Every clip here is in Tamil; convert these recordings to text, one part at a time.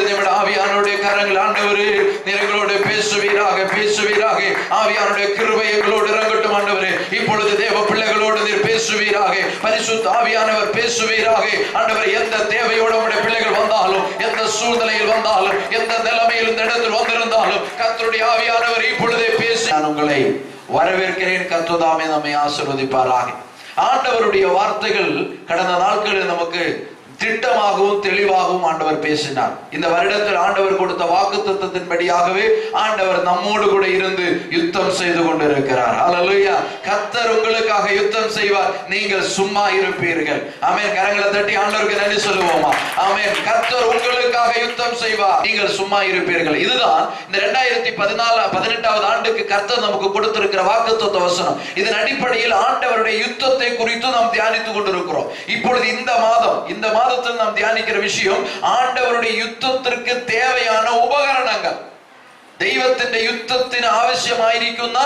இப்பொழுது நம்முடைய ஆவியானுடைய கரங்கள் ஆண்டவரே எங்களோடு பேசுவீராக பேசுவீராக ஆவியானுடைய கிருபை எங்களோடு இறங்கட்டும் ஆண்டவரே இப்பொழுது தேவ பிள்ளைகளோடு நீர் பேசுவீராக பரிசுத்த ஆவியானவர் பேசுவீராக ஆண்டவர் எந்த தேவையோடு உடைய பிள்ளைகள் வந்தாலும் எந்த சூழ்நிலையில் வந்தாலும் எந்த நிலைமையில் இந்த இடத்தில் வந்திருந்தாலும் கர்த்தருடைய ஆவியானவர் இப்பொழுதே பேசி நான் உங்களை வரவேற்கிறேன் கர்த்ததாமே நம்மை ஆசிர்வதிப்பாராக ஆண்டவருடைய வார்த்தைகள் கடந்த நாட்களில் நமக்கு திட்டமாகவும் தெளிவாகவும் ஆண்டவர் பேசினார் இந்த வருடத்தில் ஆண்டவர் கொடுத்த வாக்கு தத்துவத்தின்படியாகவே ஆண்டவர் நம்மோடு கூட இருந்து யுத்தம் செய்து கொண்டிருக்கிறார் அல்லேலூயா கத்தர் உங்களுக்காக யுத்தம் செய்வார் நீங்கள் சும்மா இருப்பீர்கள் ஆமென் கரங்களை தட்டி ஆண்டவருக்கு நன்றி சொல்லுவோமா ஆமென் கத்தர் உங்களுக்காக யுத்தம் செய்வார் நீங்கள் சும்மா இருப்பீர்கள் இதுதான் இந்த ரெண்டாயிரத்தி பதினாலு பதினெட்டாவது ஆண்டுக்கு கர்த்தர் நமக்கு கொடுத்திருக்கிற வாக்குத்தத்த வசனம் இதன் அடிப்படையில் ஆண்டவருடைய யுத்தத்தை குறித்து நாம் தியானித்துக் கொண்டிருக்கிறோம் இப்பொழுது இந்த மாதம் இந்த மாதத்தில் நாம் தியானிக்கிற விஷயம் ஆண்டவருடைய யுத்தத்திற்கு தேவையான உபகரணங்கள் ദൈവത്തിന്റെ യുദ്ധത്തിന് ആവശ്യമായിരിക്കുന്ന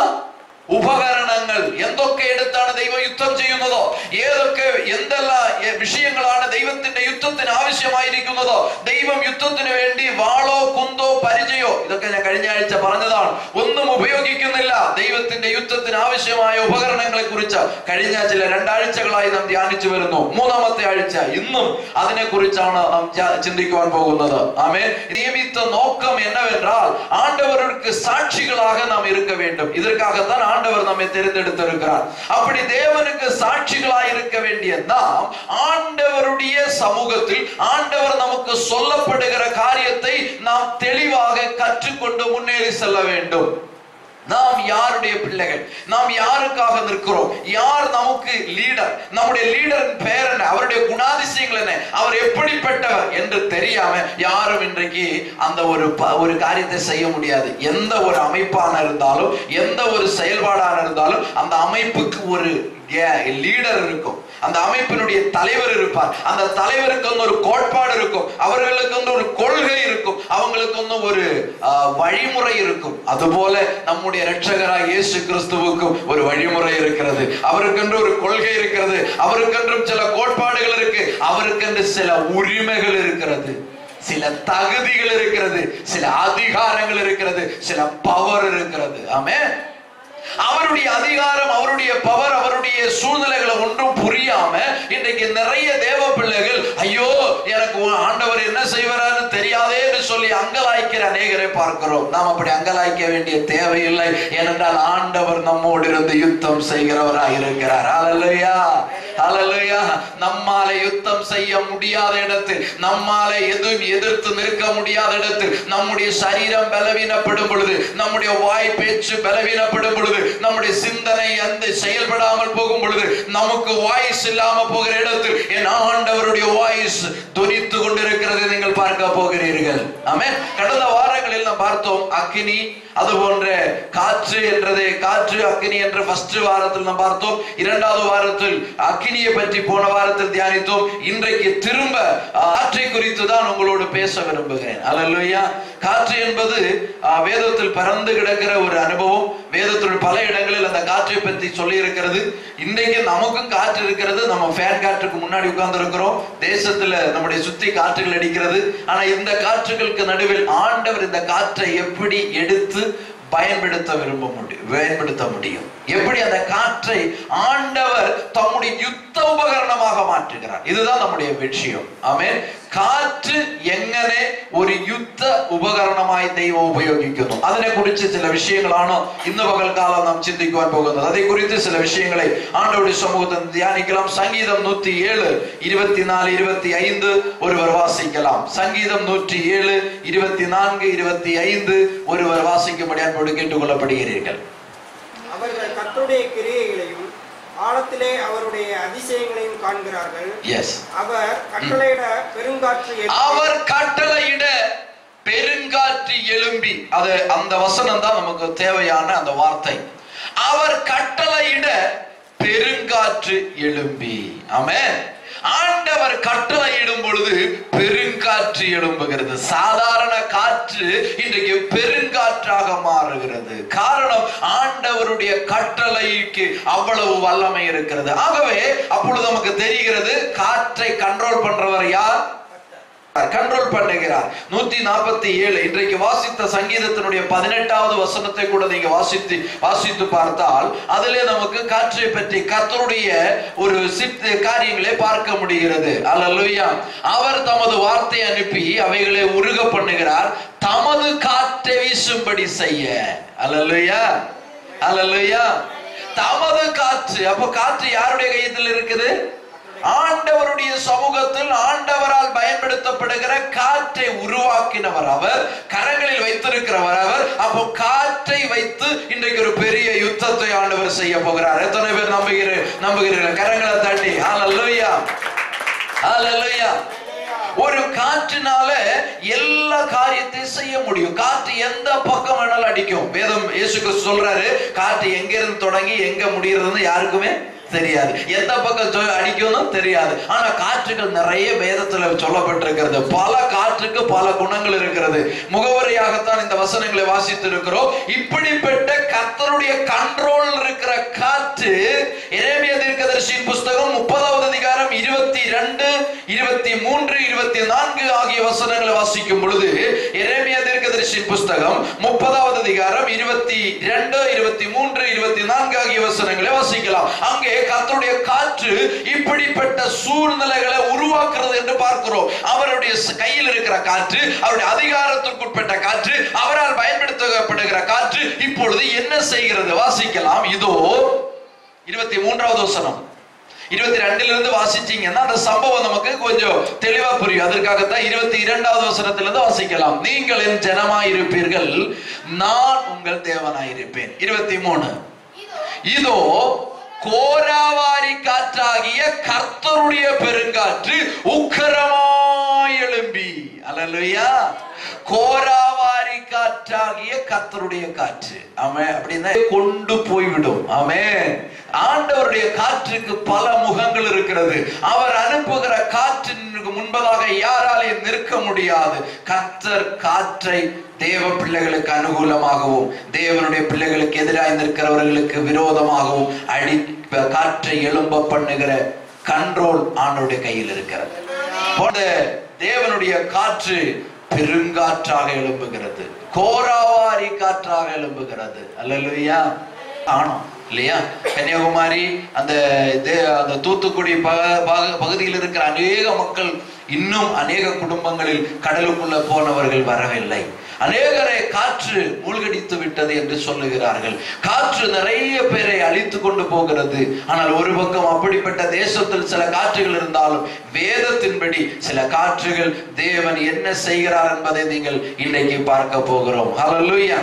ഉപകരണങ്ങൾ എന്തൊക്കെ എടുത്താണ് ദൈവം യുദ്ധം ചെയ്യുന്നതോ ഏതൊക്കെ എന്തെല്ലാം എ- വിഷയങ്ങളാണ് ദൈവത്തിന്റെ യുദ്ധത്തിന് ആവശ്യമായിരിക്കുന്നതോ ദൈവം യുദ്ധത്തിന് വേണ്ടി വാളോ കുന്തോ പരിചയോ ഇതൊക്കെ ഞാൻ കഴിഞ്ഞ ആഴ്ച പറഞ്ഞതാണ് ഒന്നും ഉപയോഗിക്കുന്നില്ല ദൈവത്തിന്റെ യുദ്ധത്തിന് ആവശ്യമായ ഉപകരണങ്ങളെ കുറിച്ച് കഴിഞ്ഞ ചില രണ്ടാഴ്ചകളായി നാം ധ്യാനിച്ചു വരുന്നു മൂന്നാമത്തെ ആഴ്ച ഇന്നും അതിനെ കുറിച്ചാണ് നാം ച- ചിന്തിക്കുവാൻ പോകുന്നത് ആമേ நியமித்த நோக்கம் என்னவென்றால் ஆண்டவருக்கு சாட்சிகளாக நாம் இருக்க வேண்டும் இதற்காகத்தான் ஆண்டவர் நம்மை தெரிந்தெடுத்திருக்கிறார் அப்படி தேவனுக்கு சாட்சிகளாய் இருக்க வேண்டிய நாம் ஆண்டவருடைய சமூகத்தில் ஆண்டவர் நமக்கு சொல்லப்படுகிற காரியத்தை நாம் தெளிவாக கற்றுக்கொண்டு முன்னேறி செல்ல வேண்டும் நாம் யாருடைய பிள்ளைகள் நாம் யாருக்காக நிற்கிறோம் யார் நமக்கு லீடர் நம்முடைய லீடரின் பெயர் என்ன அவருடைய குணாதிசயங்கள் என்ன அவர் எப்படிப்பட்டவர் என்று தெரியாம யாரும் இன்றைக்கு அந்த ஒரு ப- ஒரு காரியத்தை செய்ய முடியாது எந்த ஒரு அமைப்பான இருந்தாலும் எந்த ஒரு செயல்பாடான இருந்தாலும் அந்த அமைப்புக்கு ஒரு லீடர் இருக்கும் அந்த அமைப்பினுடைய தலைவர் இருப்பார் அந்த தலைவருக்கு வந்து ஒரு கோட்பாடு இருக்கும் அவர்களுக்கு வந்து ஒரு கொள்கை இருக்கும் அவங்களுக்கு வந்து ஒரு ஆ, வழிமுறை இருக்கும் அதுபோல நம்முடைய இரட்சகராய் இயேசு கிறிஸ்துவுக்கும் ஒரு வழிமுறை இருக்கிறது அவருக்கென்று ஒரு கொள்கை இருக்கிறது அவருக்கென்றும் சில கோட்பாடுகள் இருக்கு அவருக்கென்று சில உரிமைகள் இருக்கிறது சில தகுதிகள் இருக்கிறது சில அதிகாரங்கள் இருக்கிறது சில பவர் இருக்கிறது ஆமென் அவருடைய அதிகாரம் அவருடைய பவர் அவருடைய சூழ்நிலைகளை ஒன்றும் புரியாம இன்றைக்கு நிறைய தேவ பிள்ளைகள் ஐயோ எனக்கு உன் ஆண்டவர் என்ன செய்வாரான்னு தெரியாதே என்று சொல்லி அங்கலாய்க்கிற அநேகரை பார்க்கிறோம் நாம் அப்படி அங்கலாய்க்க வேண்டிய தேவையில்லை ஏனென்றால் ஆண்டவர் நம்மோடு இருந்து யுத்தம் செய்கிறவராய் இருக்கிறார் ஹalleluya ஹalleluya நம்மாலே யுத்தம் செய்ய முடியாத இடத்தில் நம்மாலே எதுவும் எதிர்த்து நிற்க முடியாத இடத்தில் நம்முடைய சரீரம் பலவீனப்படும் பொழுது நம்முடைய வாய் பேச்சு பலவீனப்படும் பொழுது நம்முடைய சிந்தனை அந்த செயல்படாமல் போகும் பொழுது நமக்கு வாய்ஸ் இல்லாம போகிற இடத்தில் என் ஆண்டவருடைய வாய்ஸ் துணித்து கொண்டிருக்கிறது நீங்கள் பார்க்க போகிறீர்கள் ஆமென் கடந்த வாரங்களில் நாம் பார்த்தோம் அக்கினி அது போன்ற காற்று என்றது காற்று அக்கினி என்ற ஃபர்ஸ்ட் வாரத்தில் நாம் பார்த்தோம் இரண்டாவது வாரத்தில் அக்கினியை பற்றி போன வாரத்தில் தியானித்தோம் இன்றைக்கு திரும்ப ஆஹ், காற்றை குறித்து தான் உங்களோடு பேச விரும்புகிறேன் அல்லேலூயா காற்று என்பது ஆஹ், வேதத்தில் பறந்து கிடக்கிற ஒரு அனுபவம் வேதத்தில் பல இடங்களில் அந்த காற்றை பற்றி சொல்லி இருக்கிறது இன்றைக்கு நமக்கும் காற்று இருக்கிறது நம்ம ஃபேன் காற்றுக்கு முன்னாடி உட்கார்ந்து இருக்கிறோம் தேசத்துல நம்முடைய சுத்தி காற்றுகள் அடிக்கிறது ஆனா இந்த காற்றுகளுக்கு நடுவில் ஆண்டவர் இந்த காற்றை எப்படி எடுத்து பயன்படுத்த விரும்ப முடியும் பயன்படுத்த முடியும் எப்படி அந்த காற்றை ஆண்டவர் தம்முடைய யுத்த உபகரணமாக மாற்றுகிறார் இதுதான் நம்முடைய விஷயம் ஆமென் കാറ്റ് എങ്ങനെ ഒരു യുദ്ധ ഉപകരണമായി ദൈവം ഉപയോഗിക്കുന്നു അതിനെ കുറിച്ച് ചില വിഷയങ്ങളാണ് ഇന്ന് പകൽക്കാലം നാം ചിന്തിക്കുവാൻ പോകുന്നത് അതേ കുറിച്ച് ചില വിഷയങ്ങളെ ആണ്ടവരുടെ സമൂഹത്തിൽ ധ്യാനിக்கலாம் சங்கீதம் நூத்தி ஏழு இருபத்தி நாலு இருபத்தி ஐந்து ஒருவர் வாசிக்கலாம் சங்கீதம் நூற்றி ஏழு இருபத்தி நான்கு இருபத்தி ஐந்து ஒருவர் வாசிக்கும்படி அன்போடு கேட்டுக்கொள்ளப்படுகிறீர்கள் அவர்கள் கர்த்தருடைய கிரியைகளையும் ஆழத்திலே அவருடைய அதிசயங்களையும் காண்கிறார்கள் எஸ் அவர் கட்டளையிட பெருங்காற்று எழுப்பி, அவர் கட்டளையிட பெருங்காற்று எழும்பி அது அந்த வசனம் தான் நமக்கு தேவையான அந்த வார்த்தை அவர் கட்டளையிட பெருங்காற்று எழும்பி ஆமென் ஆண்டவர் கட்டளையிடும் பொழுது பெருங்காற்று எழும்புகிறது சாதாரண காற்று இன்றைக்கு பெருங்காற்றாக மாறுகிறது காரணம் ஆண்டவருடைய கட்டளைக்கு அவ்வளவு வல்லமை இருக்கிறது ஆகவே அப்பொழுது நமக்கு தெரிகிறது காற்றை கண்ட்ரோல் பண்றவர் யார் கண்ட்ரோல் பண்ணுகிறார் நூத்தி நாற்பத்தி ஏழு இன்றைக்கு வாசித்த சங்கீதத்தினுடைய பதினெட்டாவது வசனத்தை கூட நீங்க வாசித்து வாசித்து பார்த்தால் அதிலே நமக்கு காற்றை பற்றி கர்த்தருடைய ஒரு சித்து காரியங்களை பார்க்க முடிகிறது அல்லேலூயா அவர் தமது வார்த்தை அனுப்பி அவைகளை உருக பண்ணுகிறார் தமது காற்றை வீசும்படி செய்ய அல்லேலூயா அல்லேலூயா தமது காற்று அப்ப காற்று யாருடைய கையத்தில் இருக்குது ஆண்டவருடைய சமூகத்தில் ஆண்டவரால் பயன்படுத்தப்படுகிற காற்றை உருவாக்கினவர் அவர் கரங்களில் வைத்திருக்கிறவர் அவர் அப்போ காற்றை வைத்து இன்றைக்கு ஒரு பெரிய யுத்தத்தை ஆண்டவர் செய்ய போகிறார் எத்தனை பேர் நம்புகிற நம்புகிறீர்கள் கரங்களை தட்டி ஹalleluya ஹalleluya ஒரு காற்றினால எல்லா காரியத்தையும் செய்ய முடியும் காற்று எந்த பக்கம் வேணாலும் அடிக்கும் வேதம் இயேசு கிறிஸ்து சொல்றாரு காற்று எங்க இருந்து தொடங்கி எங்க முடியறதுன்னு யாருக்குமே தெரியாது எந்த பக்கம் சொ- அடிக்கும்னு தெரியாது ஆனா காற்றுகள் நிறைய வேதத்துல சொல்லப்பட்டிருக்கிறது பல காற்றுக்கு பல குணங்கள் இருக்கிறது முகவரியாகத்தான் இந்த வசனங்களை வாசித்து இருக்கிறோம் இப்படிப்பட்ட கர்த்தருடைய கண்ட்ரோல் இருக்கிற காற்று எரேமியா தீர்க்கதரிசியின் புஸ்தகம் முப்பதாவது அதிகாரம் இருபத்தி ரெண்டு இருபத்தி மூன்று இருபத்தி நான்கு ஆகிய வசனங்களை வாசிக்கும் பொழுது எரேமியா தீர்க்கதரிசியின் புஸ்தகம் முப்பதாவது அதிகாரம் இருபத்தி ரெண்டு இருபத்தி மூன்று இருபத்தி நான்கு ஆகிய வசனங்களை வாசிக்கலாம் அங்கே கர்த்தருடைய காற்று இப்படிப்பட்ட சூழ்நிலைகளை உருவாக்குறது என்று பார்க்கிறோம் அவருடைய ச- கையில் இருக்கிற காற்று அவருடைய அதிகாரத்திற்குட்பட்ட காற்று அவரால் பயன்படுத்தப்படுகிற காற்று இப்பொழுது என்ன செய்கிறது வாசிக்கலாம் இதோ இருபத்தி மூன்றாவது வசனம் இருபத்தி ரெண்டுல இருந்து வாசிச்சீங்கன்னா அந்த சம்பவம் நமக்கு கொஞ்சம் தெளிவா புரியும் அதற்காகத்தான் இருபத்தி இரண்டாவது வசனத்திலிருந்து வாசிக்கலாம் நீங்கள் என் ஜனமாயிருப்பீர்கள் நான் உங்கள் தேவனாயிருப்பேன் இருபத்தி மூணு இதோ கோராவாரி காற்றாகிய கர்த்தருடைய பெருங்காற்று உக்கரமாய் எழும்பி அல்லேலூயா கோராவாரி காற்றாகிய கர்த்தருடைய காற்று ஆமென் அப்படின்னா கொண்டு போய்விடும் ஆமென் ஆண்டவருடைய காற்றுக்கு பல முகங்கள் இருக்கிறது அவர் அனுப்புகிற காற்றிற்கு முன்பதாக யாராலையும் நிற்க முடியாது கர்த்தர் காற்றை தேவ பிள்ளைகளுக்கு அனுகூலமாகவும் தேவனுடைய பிள்ளைகளுக்கு எதிராக நிற்கிறவர்களுக்கு விரோதமாகவும் அடி காற்றை எழும்ப பண்ணுகிற கண்ட்ரோல் ஆண்டவருடைய கையில் இருக்கிறது போன்ற தேவனுடைய காற்று பெருங்காற்றாக எழும்புகிறது கோராவாரி காற்றாக எழும்புகிறது அல்லேலூயா ஆனோம் இல்லையா கன்னியாகுமரி அந்த தே- அந்த தூத்துக்குடி பக- பக- பகுதியில் இருக்கிற அநேக மக்கள் இன்னும் அநேக குடும்பங்களில் கடலுக்குள்ள போனவர்கள் வரவில்லை அநேகரை காற்று மூழ்கடித்து விட்டது என்று சொல்லுகிறார்கள் காற்று நிறைய பேரை அழித்து கொண்டு போகிறது ஆனால் ஒரு பக்கம் அப்படிப்பட்ட தேசத்தில் சில காற்றுகள் இருந்தாலும் வேதத்தின்படி சில காற்றுகள் தேவன் என்ன செய்கிறார் என்பதை நீங்கள் இன்றைக்கு பார்க்க போகிறோம் ஹalleluya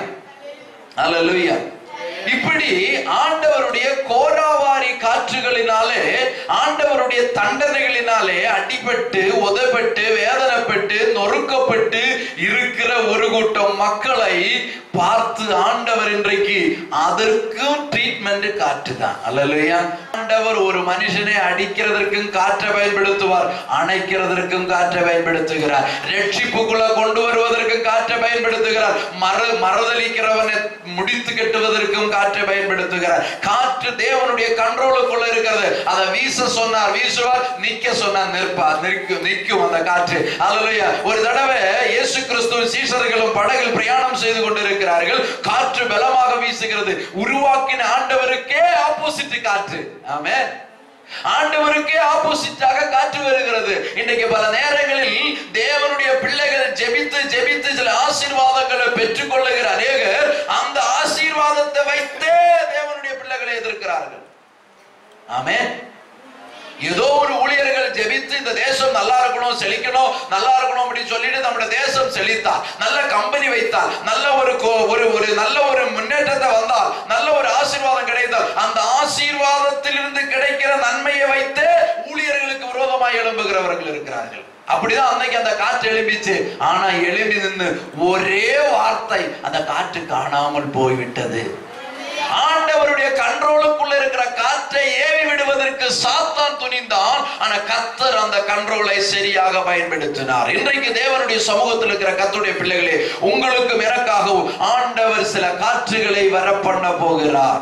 ஹalleluya இப்படி ஆண்டவருடைய கோராவாரி காற்றுகளினாலே ஆண்டவருடைய தண்டனைகளினாலே அடிபட்டு உதப்பட்டு வேதனைப்பட்டு நொறுக்கப்பட்டு இருக்கிற ஒரு கூட்டம் மக்களை பார்த்து ஆண்டவர் இன்றைக்கு அதற்கும் ட்ரீட்மெண்ட் காற்று தான் அல்லையா ஆண்டவர் ஒரு மனுஷனை அடிக்கிறதற்கும் காற்றை பயன்படுத்துவார் அணைக்கிறதற்கும் காற்றை பயன்படுத்துகிறார் ரட்சிப்புக்குள்ள கொண்டு வருவதற்கும் காற்றை பயன்படுத்துகிறார் மறு மறுதளிக்கிறவனை முடித்து கட்டுவதற்கும் காற்றை பயன்படுத்துகிறார் காற்று தேவனுடைய கண்ட்ரோலுக்குள்ள இருக்கிறது அதை வீச சொன்னார் வீசுவார் நிக்க சொன்னார் நிற்பார் நிற்கும் நிற்கும் அந்த காற்று அல்லையா ஒரு தடவை இயேசு கிறிஸ்துவ சீசர்களும் படகில் பிரயாணம் செய்து கொண்டிருக்கிறார்கள் காற்று பலமாக வீசுகிறது உருவாக்கின ஆண்டவருக்கே ஆப்போசிட் காற்று ஆமென் ஆண்டவருக்கே ஆப்போசிட்டாக காற்று வருகிறது இன்னைக்கு பல நேரங்களில் தேவனுடைய பிள்ளைகள் ஜெபித்து ஜெபித்து சில ஆசீர்வாதங்களை பெற்றுக்கொள்ளுகிற அநேகர் அந்த ஆசீர்வாதத்தை வைத்தே தேவனுடைய பிள்ளைகளை எதிர்க்கிறார்கள் ஆமென் ஏதோ ஒரு ஊழியர்கள் ஜெபித்து இந்த தேசம் நல்லா இருக்கணும் செழிக்கணும் நல்லா இருக்கணும் அப்படின்னு சொல்லிட்டு நம்முடைய தேசம் செழித்தால் நல்ல கம்பெனி வைத்தால் நல்ல ஒரு கோ- ஒரு ஒரு நல்ல ஒரு முன்னேற்றத்தை வந்தால் நல்ல ஒரு ஆசீர்வாதம் கிடைத்தால் அந்த ஆசீர்வாதத்திலிருந்து கிடைக்கிற நன்மையை வைத்தே ஊழியர்களுக்கு விரோதமாய் எழும்புகிறவர்கள் இருக்கிறார்கள் அப்படிதான் அன்னைக்கு அந்த காற்று எழும்பிச்சு ஆனா எழும்பி நின்று ஒரே வார்த்தை அந்த காற்று காணாமல் போய்விட்டது ஆண்டவருடைய கண்ட்ரோலுக்குள்ள இருக்கிற காற்றை ஏவி விடுவதற்கு சாத்தான் துணிந்தான் ஆனா கத்தர் அந்த கண்ட்ரோலை சரியாக பயன்படுத்தினார் இன்றைக்கு தேவனுடைய சமூகத்தில் இருக்கிற கத்தருடைய பிள்ளைகளே உங்களுக்கும் எனக்காகவும் ஆண்டவர் சில காற்றுகளை வர பண்ண போகிறார்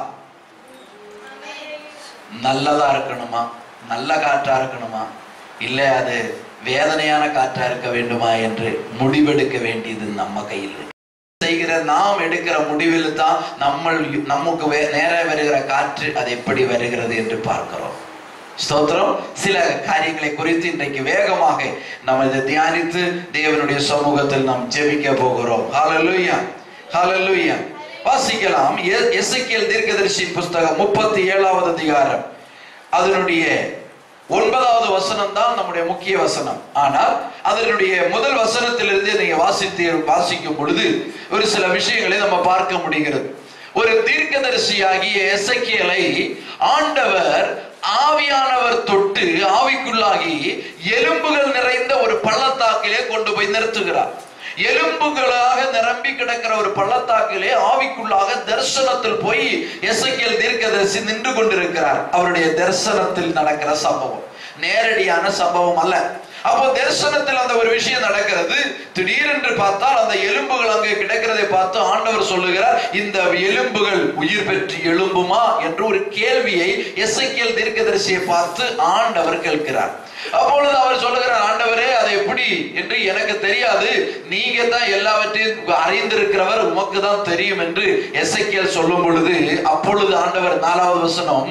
நல்லதா இருக்கணுமா நல்ல காற்றா இருக்கணுமா இல்ல அது வேதனையான காற்றா இருக்க வேண்டுமா என்று முடிவெடுக்க வேண்டியது நம்ம கையில் இருக்கு. செய்கிற நாம் எடுக்கிற முடிவில் தான் நம்ம நமக்கு வே- நேர வருகிற காற்று அது எப்படி வருகிறது என்று பார்க்கிறோம் ஸ்தோத்திரம் சில காரியங்களை குறித்து இன்றைக்கு வேகமாக நாம் இதை தியானித்து தேவனுடைய சமூகத்தில் நாம் ஜெபிக்க போகிறோம் ஹalleluya ஹalleluya வாசிக்கலாம் எ- எசேக்கியேல் தீர்க்கதரிசி புஸ்தகம் முப்பத்தி ஏழாவது அதிகாரம் அதனுடைய ஒன்பதாவது வசனம் தான் நம்முடைய முக்கிய வசனம் ஆனால் அதனுடைய முதல் வசனத்திலிருந்து நீங்க வாசித்து வாசிக்கும் பொழுது ஒரு சில விஷயங்களை நம்ம பார்க்க முடிகிறது ஒரு தீர்க்கதரிசியாகிய எசேக்கியேலை ஆண்டவர் ஆவியானவர் தொட்டு ஆவிக்குள்ளாகி எலும்புகள் நிறைந்த ஒரு பள்ளத்தாக்கிலே கொண்டு போய் நிறுத்துகிறார் எலும்புகளாக நிரம்பி கிடக்கிற ஒரு பள்ளத்தாக்கிலே ஆவிக்குள்ளாக தரிசனத்தில் போய் எசேக்கியேல் தீர்க்கதரிசி நின்று கொண்டிருக்கிறார் அவருடைய தரிசனத்தில் நடக்கிற சம்பவம் நேரடியான சம்பவம் அல்ல அப்போ தரிசனத்தில் அந்த ஒரு விஷயம் நடக்கிறது திடீரென்று பார்த்தால் அந்த எலும்புகள் அங்கே கிடக்கிறதை பார்த்து ஆண்டவர் சொல்லுகிறார் இந்த எலும்புகள் உயிர் பெற்று எழும்புமா என்று ஒரு கேள்வியை எசேக்கியேல் தீர்க்கதரிசியை பார்த்து ஆண்டவர் கேட்கிறார் அப்பொழுது அவர் சொல்லுகிறார் ஆண்டவரே அது எப்படி என்று எனக்கு தெரியாது நீங்க தான் எல்லாவற்றையும் அறிந்திருக்கிறவர் உமக்கு தான் தெரியும் என்று எசேக்கியேல் சொல்லும் பொழுது அப்பொழுது ஆண்டவர் நாலாவது வசனம்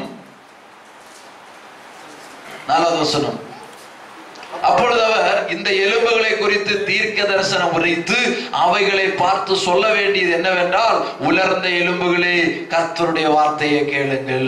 நாலாவது வசனம் அப்பொழுது அவர் இந்த எலும்புகளை குறித்து தீர்க்க தரிசனம் உரைத்து அவைகளை பார்த்து சொல்ல வேண்டியது என்னவென்றால் உலர்ந்த எலும்புகளே கர்த்தருடைய வார்த்தையை கேளுங்கள்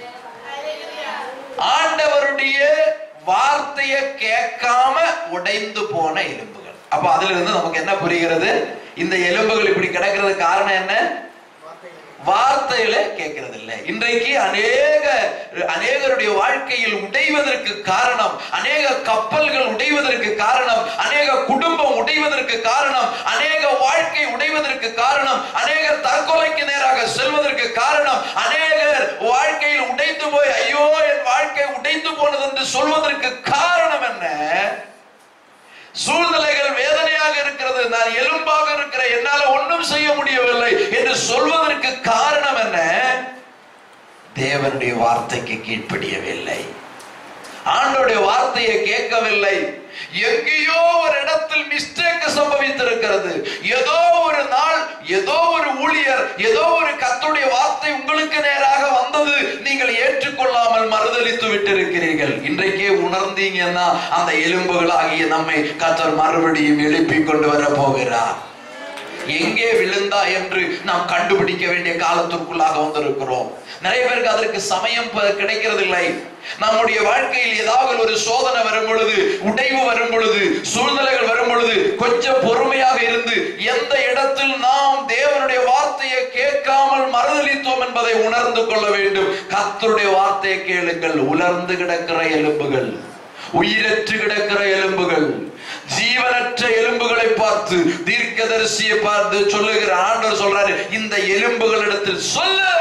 ஆண்டவருடைய வார்த்தையை கேட்காம உடைந்து போன எலும்புகள் அப்ப அதுல இருந்து நமக்கு என்ன புரிகிறது இந்த எலும்புகள் இப்படி கிடக்கிறது காரணம் என்ன வார்த்தையில கேட்கறது இல்லை இன்றைக்கு அநேக அநேகருடைய வாழ்க்கையில் உடைவதற்கு காரணம் அநேக கப்பல்கள் உடைவதற்கு காரணம் அநேக குடும்பம் உடைவதற்கு காரணம் அநேக வாழ்க்கை உடைவதற்கு காரணம் அநேகர் தற்கொலைக்கு நேராக செல்வதற்கு காரணம் அநேகர் வாழ்க்கையில் உடைந்து போய் ஐயோ என் வாழ்க்கை உடைந்து போனது என்று சொல்வதற்கு காரணம் என்ன சூழ்நிலைகள் வேதனையாக இருக்கிறது நான் எலும்பாக இருக்கிற என்னால ஒன்றும் செய்ய முடியவில்லை என்று சொல்வதற்கு காரணம் என்ன தேவனுடைய வார்த்தைக்கு கீழ்ப்படியவில்லை ஆண்டோடைய வார்த்தையை கேட்கவில்லை எங்கேயோ ஒரு இடத்தில் மிஸ்டேக் சம்பவித்திருக்கிறது ஏதோ ஒரு நாள் ஏதோ ஒரு ஊழியர் ஏதோ ஒரு கத்துடைய வார்த்தை உங்களுக்கு நேராக வந்தது நீங்கள் ஏற்றுக்கொள்ளாமல் மறுதலித்து விட்டிருக்கிறீர்கள் இன்றைக்கே உணர்ந்தீங்கன்னா அந்த எலும்புகளாகிய நம்மை கத்தர் மறுபடியும் எழுப்பி கொண்டு வர போகிறார் எங்கே விழுந்தா என்று நாம் கண்டுபிடிக்க வேண்டிய காலத்திற்குள்ளாக வந்திருக்கிறோம் நிறைய பேருக்கு அதற்கு சமயம் ப- கிடைக்கிறதில்லை நம்முடைய வாழ்க்கையில் ஏதாவது ஒரு சோதனை வரும் பொழுது உடைவு வரும் பொழுது சூழ்நிலைகள் வரும் பொழுது கொஞ்சம் பொறுமையாக இருந்து எந்த இடத்தில் நாம் தேவனுடைய வார்த்தையை கேட்காமல் மறுதலித்தோம் என்பதை உணர்ந்து கொள்ள வேண்டும் கர்த்தருடைய வார்த்தையை கேளுங்கள் உலர்ந்து கிடக்கிற எலும்புகள் உயிரற்று கிடக்கிற எலும்புகள் ஜீவனற்ற எலும்புகளை பார்த்து தீர்க்கதரிசியை பார்த்து சொல்லுகிற ஆண்டவர் சொல்றாரு இந்த எலும்புகளிடத்தில் சொல்லு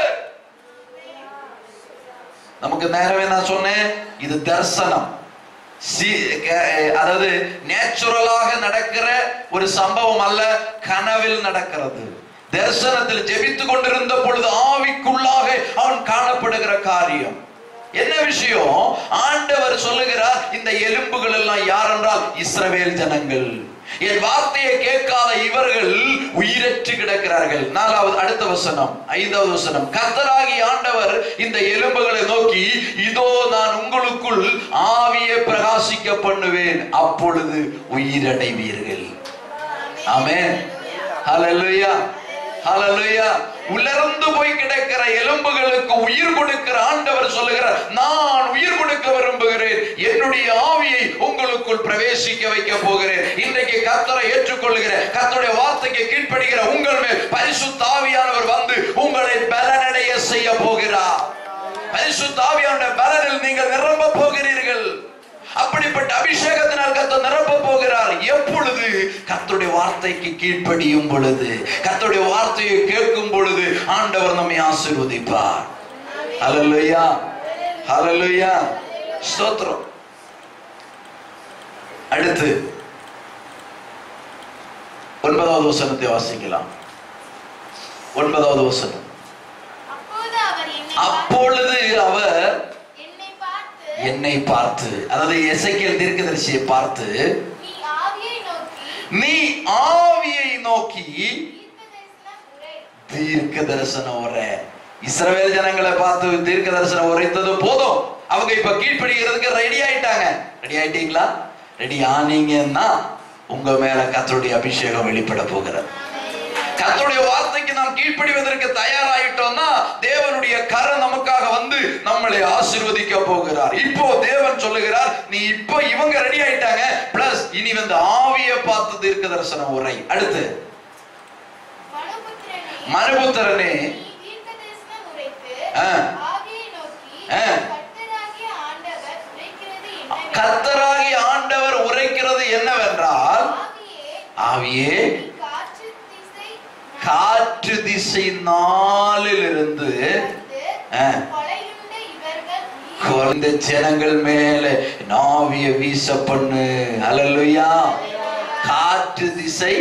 நமக்கு நேரமே நான் சொன்னேன் இது தரிசனம் சி- க- அதாவது நேச்சுரலாக நடக்கிற ஒரு சம்பவம் அல்ல கனவில் நடக்கிறது தரிசனத்தில் ஜெபித்துக் கொண்டிருந்த பொழுது ஆவிக்குள்ளாக அவன் காணப்படுகிற காரியம் என்ன விஷயம் ஆண்டவர் சொல்லுகிறார் இந்த எலும்புகள் எல்லாம் யார் என்றால் இஸ்ரவேல் ஜனங்கள் என் வார்த்தையை கேட்காத இவர்கள் உயிரற்று கிடக்கிறார்கள் நாலாவது அடுத்த வசனம் ஐந்தாவது வசனம் கர்த்தராகி ஆண்டவர் இந்த எலும்புகளை நோக்கி இதோ நான் உங்களுக்குள் ஆவியை பிரகாசிக்க பண்ணுவேன் அப்பொழுது உயிரடைவீர்கள் ஆமென் ஹalleluya ஹalleluya உலர்ந்து போய் கிடக்கிற எலும்புகளுக்கு உயிர் கொடுக்கிற ஆண்டவர் சொல்லுகிறார் நான் உயிர் கொடுக்க விரும்புகிறேன் என்னுடைய ஆவியை உங்களுக்குள் பிரவேசிக்க வைக்க போகிறேன் இன்றைக்கு கர்த்தரை ஏற்றுக்கொள்ளுகிற கர்த்தருடைய வார்த்தைக்கு கீழ்ப்படுகிற உங்கள் மேல் பரிசுத்த ஆவியானவர் வந்து உங்களை பலனடைய செய்ய போகிறார் பரிசுத்த ஆவியானுடைய பலனில் நீங்கள் நிரம்ப போகிறீர்கள் அப்படிப்பட்ட அபிஷேகத்தினால் கர்த்தர் நிரப்ப போகிறார் எப்பொழுது கர்த்தருடைய வார்த்தைக்கு கீழ்ப்படியும் பொழுது கர்த்தருடைய வார்த்தையை கேட்கும் பொழுது ஆண்டவர் நம்மை ஆசீர்வதிப்பார் ஹalleluya ஹalleluya ஸ்தோத்திரம் அடுத்து ஒன்பதாவது வசனத்தை வாசிக்கலாம் ஒன்பதாவது வசனம் அப்போது அவர் என்னை பார்த்து- அப்பொழுது அவர் என்னை பார்த்து என்னை பார்த்து அதாவது எசைக்கியல் தீர்க்கதரிசியை பார்த்து நீ ஆவியை நோக்கி நீ ஆவியை நோக்கி தீர்க்கதரிசனம் உரை. தீர்க்க தரிசனம் உரை இஸ்ரவேல் ஜனங்களை பார்த்து தீர்க்க தரிசனம் உரைத்தது போதும் அவங்க இப்ப கீழ்ப்படிகிறதுக்கு ரெடி ஆயிட்டாங்க ரெடி ஆயிட்டீங்களா ரெடி ஆனீங்கன்னா உங்க மேல கர்த்தருடைய அபிஷேகம் வெளிப்பட போகிறது கர்த்தருடைய வார்த்தைக்கு நாம் கீழ்ப்படிவதற்கு தயாராயிட்டோம்னா தேவனுடைய கரம் நமக்காக வந்து நம்மளை ஆசீர்வதிக்க போகிறார் இப்போ தேவன் சொல்லுகிறார் நீ இப்போ இவங்க ரெடி ஆயிட்டாங்க பிளஸ் இனி வந்து ஆவியை பார்த்து தீர்க்க தரிசனம் உரை அடுத்து மனுபுத்திரனே, மனுபுத்திரனே நீ தீர்க்கதரிசனம் உரைத்து, ஆ. ஆவியை நோக்கி, ஆ. கர்த்தராகிய ஆண்டவர் உரைக்கிறது என்னவென்றால், கர்த்தராகி ஆண்டவர் உரைக்கிறது என்னவென்றால் ஆவியே, ஆவியே நீ காற்று திசை காற்று திசை நாளிலிருந்து நடந்து, ஆ. கொலையுண்ட இவர்கள் நீ குறைந்த ஜனங்கள் மேல நாவிய வீச பண்ணு அல்லலுயா காற்று திசை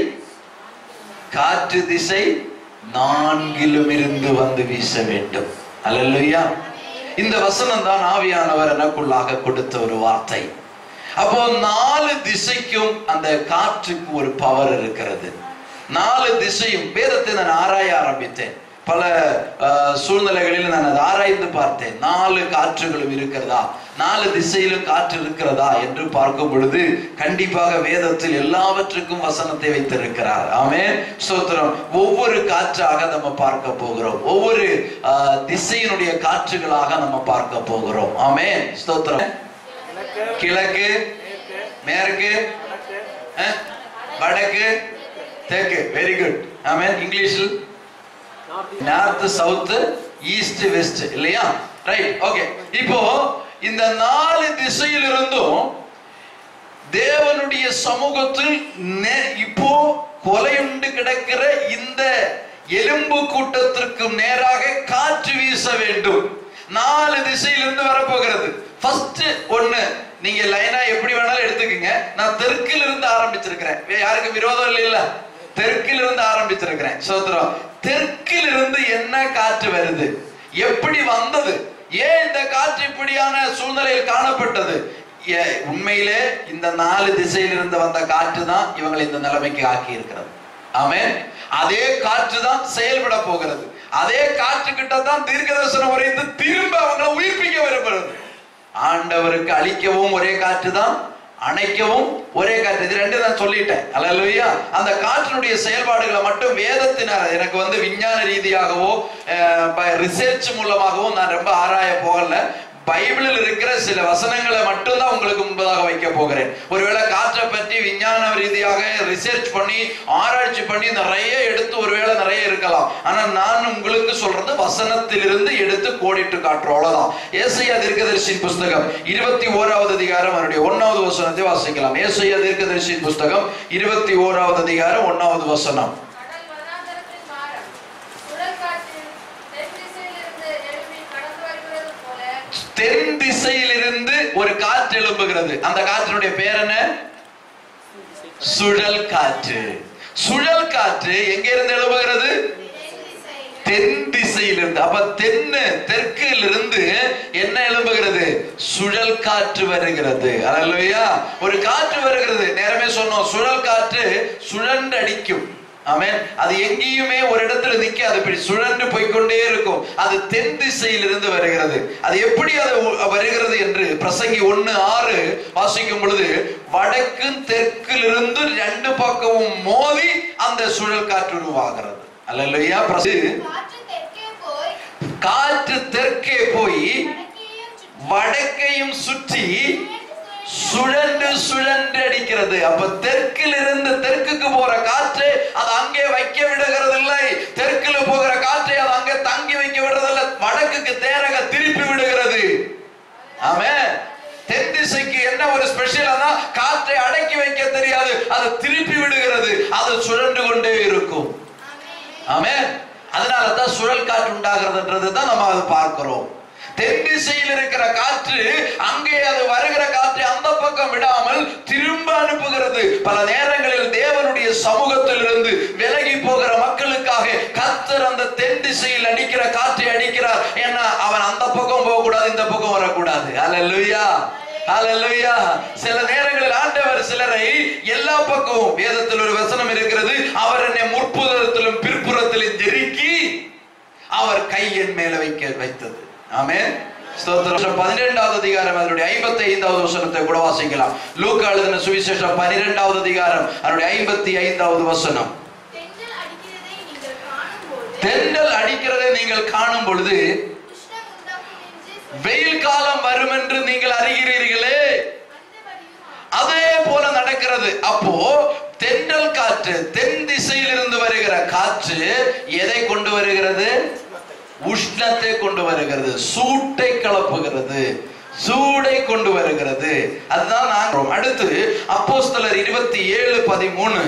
காற்று திசை நான்கிலும் இருந்து வந்து வீச வேண்டும் அல்லலுயா இந்த வசனம் தான் ஆவியானவர் எனக்குள்ளாக கொடுத்த ஒரு வார்த்தை அப்போ நாலு திசைக்கும் அந்த காற்றுக்கு ஒரு பவர் இருக்கிறது நாலு திசையும் வேதத்தை நான் ஆராய ஆரம்பித்தேன் பல அஹ், சூழ்நிலைகளில் நான் அதை ஆராய்ந்து பார்த்தேன் நாலு காற்றுகளும் இருக்கிறதா நாலு திசையிலும் காற்று இருக்கிறதா என்று பார்க்கும் பொழுது கண்டிப்பாக வேதத்தில் எல்லாவற்றுக்கும் வசனத்தை வைத்திருக்கிறார் ஆமே ஸ்தோத்திரம் ஒவ்வொரு காற்றாக நம்ம பார்க்க போகிறோம் ஒவ்வொரு அஹ், திசையினுடைய காற்றுகளாக நம்ம பார்க்க போகிறோம் ஆமே ஸ்தோத்திரம் கிழக்கு கிழக்கு மேற்கு மேற்கு வடக்கு அஹ், வடக்கு தெற்கு வெரி குட் ஆமென் இங்கிலீஷில் north north south east west இல்லையா ரைட் ஓகே இப்போ இந்த நாலு திசையிலிருந்தும் தேவனுடைய சமூகத்தில் நே- இப்போ கொலையுண்டு கிடக்கிற இந்த எலும்பு கூட்டத்திற்கு நேராக காற்று வீச வேண்டும் நாலு திசையிலிருந்து வரப்போகிறது ஃபர்ஸ்ட் ஒண்ணு நீங்க லைனா எப்படி வேணாலும் எடுத்துக்கங்க நான் தெற்கில் இருந்து ஆரம்பிச்சிருக்கிறேன் வே- யாருக்கும் விரோதம் இல்லைல்ல தெற்கில் இருந்து ஆரம்பிச்சிருக்கிறேன் சோத்திரம் தெற்கில் இருந்து என்ன காற்று வருது எப்படி வந்தது ஏன் இந்த காற்று இப்படியான சூழ்நிலையில் காணப்பட்டது ஏ- உண்மையிலே இந்த நாலு திசையில் இருந்து வந்த காற்று தான் இவங்களை இந்த நிலைமைக்கு ஆக்கி இருக்கிறது ஆமென் அதே காற்று தான் செயல்பட போகிறது அதே காற்று கிட்ட தான் தீர்க்க தரிசனம் உரைத்து திரும்ப அவங்களை உயிர்ப்பிக்க விரும்புகிறது ஆண்டவருக்கு அழிக்கவும் ஒரே காற்று தான் அணைக்கவும் ஒரே காற்று இது ரெண்டு நான் சொல்லிட்டேன் அல்லையா அந்த காற்றினுடைய செயல்பாடுகளை மட்டும் வேதத்தினார் எனக்கு வந்து விஞ்ஞான ரீதியாகவோ ரிசர்ச் மூலமாகவும் நான் ரொம்ப ஆராய போகல பைபிளில் இருக்கிற சில வசனங்களை மட்டும்தான் உங்களுக்கு முன்பதாக வைக்க போகிறேன் ஒருவேளை காற்றை பற்றி விஞ்ஞான ரீதியாக ரிசர்ச் பண்ணி ஆராய்ச்சி பண்ணி நிறைய எடுத்து ஒருவேளை நிறைய இருக்கலாம் ஆனா நான் உங்களுக்கு சொல்றது வசனத்திலிருந்து எடுத்து கோடிட்டு காட்டுறோம் அவ்வளவுதான் ஏசையா தீர்க்கதரிசியின் புஸ்தகம் இருபத்தி ஓராவது அதிகாரம் அவருடைய ஒன்னாவது வசனத்தை வாசிக்கலாம் ஏசையா தீர்க்கதரிசியின் புஸ்தகம் இருபத்தி ஓராவது அதிகாரம் ஒன்னாவது வசனம் கடல் வனாந்தரத்தின் மாறம், சுழல் காற்று தென் திசையிலிருந்து எழும்பி கடந்து வருகிறது போல தென் திசையிலிருந்து ஒரு காற்று எழும்புகிறது அந்த காற்றினுடைய பேர் என்ன சுழல் காற்று சுழல் காற்று எங்க இருந்து எழும்புகிறது தென் திசை தென் திசையிலிருந்து அப்ப தென்னு தெற்கிலிருந்து என்ன எழும்புகிறது சுழல் காற்று வருகிறது அல்லையா ஒரு காற்று வருகிறது நேரமே சொன்னோம் சுழல் காற்று சுழன்று அடிக்கும் ஆமென் அது எங்கேயுமே ஒரு இடத்துல நிக்காது இப்படி சுழன்று போய்க்கொண்டே இருக்கும் அது தென் திசையிலிருந்து வருகிறது அது எப்படி அது உ- வருகிறது என்று பிரசங்கி ஒண்ணு ஆறு வாசிக்கும் பொழுது வடக்கும் தெற்கிலிருந்து ரெண்டு பக்கமும் மோதி அந்த சுழல் காற்று உருவாகிறது அல்லையா காற்று தெற்கே போய் காற்று தெற்கே போய் வடக்கேயும் சுற்றி வடக்கையும் சுற்றி சுழன்று சுழன்று அடிக்கிறது அப்ப தெற்கில் இருந்து தெற்குக்கு போற காற்று அது அங்கே வைக்க விடுகிறது இல்லை தெற்குல போகிற காற்றை அது அங்கே தங்கி வைக்க விடுறதில்லை வடக்குக்கு தேரக திருப்பி விடுகிறது ஆமே தென் திசைக்கு என்ன ஒரு ஸ்பெஷல் காற்றை அடக்கி வைக்க தெரியாது அது திருப்பி விடுகிறது அது சுழன்று கொண்டே இருக்கும் ஆமே அதனால தான் சுழல் காற்று உண்டாகிறதுன்றது தான் நம்ம அதை பார்க்கிறோம் தென் திசையில் இருக்கிற காற்று அங்கே அது வருகிற காற்றை அந்த பக்கம் விடாமல் திரும்ப அனுப்புகிறது பல நேரங்களில் தேவனுடைய சமூகத்தில் இருந்து விலகி போகிற மக்களுக்காக கர்த்தர் அந்த தென் திசையில் அடிக்கிற காற்றை அடிக்கிறார் ஏன்னா அவன் அந்த பக்கம் போக கூடாது இந்த பக்கம் வரக்கூடாது அல்லேலூயா அல்லேலூயா சில நேரங்களில் ஆண்டவர் சிலரை எல்லா பக்கமும் வேதத்தில் ஒரு வசனம் இருக்கிறது அவர் என்னை முற்புறத்திலும் பிற்புறத்திலும் ஜெருக்கி அவர் கை என் மேல வைக்க வைத்தது ஆமென் ஸ்தோத்திரம் பன்னிரெண்டாவது அதிகாரம் அதனுடைய ஐம்பத்தி ஐந்தாவது வசனத்தை கூட வாசிக்கலாம் லூக்கா எழுதின சுவிசேஷம் பன்னிரெண்டாவது அதிகாரம் அதனுடைய ஐம்பத்தி ஐந்தாவது வசனம் தென்றல் அடிக்கிறதை நீங்கள் காணும்போது தென்றல் அடிக்கிறதை நீங்கள் காணும் பொழுது உஷ்ணம் உண்டாகும் என்று வெயில் காலம் வரும் என்று நீங்கள் அறிகிறீர்களே அந்தபடியும் அதே போல நடக்கிறது அப்போ தென்றல் காற்று தென் திசையிலிருந்து வருகிற காற்று எதை கொண்டு வருகிறது உஷ்ணத்தை கொண்டு வருகிறது சூட்டை கலப்புகிறது சூடை கொண்டு வருகிறது அதுதான் நாங்கள் அடுத்து அப்போஸ்தலர் இருபத்தி ஏழு பதிமூணு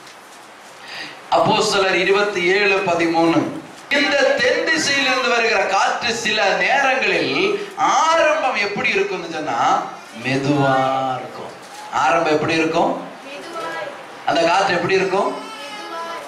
அப்போஸ்தலர் இருபத்தி ஏழு பதிமூணு இந்த தென் திசையிலிருந்து வருகிற காற்று சில நேரங்களில் ஆரம்பம் எப்படி இருக்கும்னு சொன்னா மெதுவா இருக்கும் ஆரம்பம் எப்படி இருக்கும் மெதுவாய் அந்த காற்று எப்படி இருக்கும் மெதுவாய்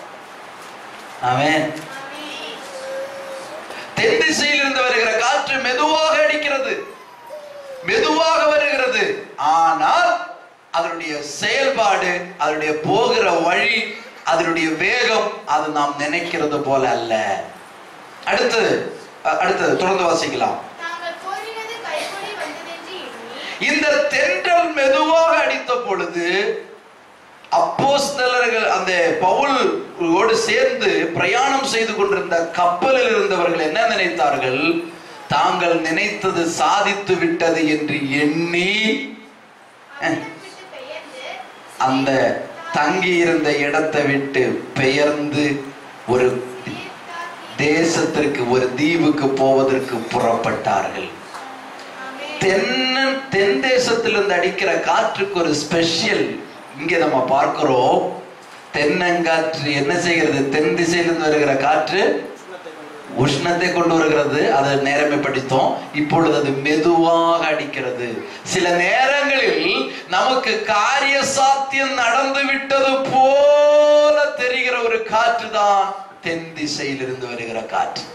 அவன் ஆமென் தென் திசையிலிருந்து வருகிற காற்று மெதுவாக அடிக்கிறது மெதுவாக வருகிறது ஆனால் அதனுடைய செயல்பாடு அதனுடைய போகிற வழி அதனுடைய வேகம் அது நாம் நினைக்கிறது போல அல்ல அடுத்தது அ- அடுத்தது தொடர்ந்து வாசிக்கலாம் தாங்கள் கோரினது கைகூடி வந்ததென்று எண்ணி இந்த தென்றல் மெதுவாக அடித்த பொழுது அப்போஸ்தலர்கள் அந்த பவுலோடு சேர்ந்து பிரயாணம் செய்து கொண்டிருந்த கப்பலில் இருந்தவர்கள் என்ன நினைத்தார்கள் தாங்கள் நினைத்தது சாதித்து விட்டது என்று எண்ணி அவ்விடம் விட்டு பெயர்ந்து அந்த தங்கி இருந்த இடத்தை விட்டு பெயர்ந்து ஒரு சீர்காழி தேசத்திற்கு ஒரு தீவுக்கு போவதற்கு புறப்பட்டார்கள் ஆமென் தென்னன் தென் தேசத்திலிருந்து அடிக்கிற காற்றுக்கு ஒரு ஸ்பெஷல் இங்கே நம்ம பார்க்கிறோம் தென்னங்காற்று என்ன செய்கிறது தென் திசையிலிருந்து வருகிற காற்று உஷ்ணத்தை கொண்டு வருகிறது அதை நேரமே படித்தோம் இப்பொழுது அது மெதுவாக அடிக்கிறது சில நேரங்களில் நமக்கு காரிய சாத்தியம் நடந்து விட்டது போல தெரிகிற ஒரு காற்று தான் தென் திசையிலிருந்து வருகிற காற்று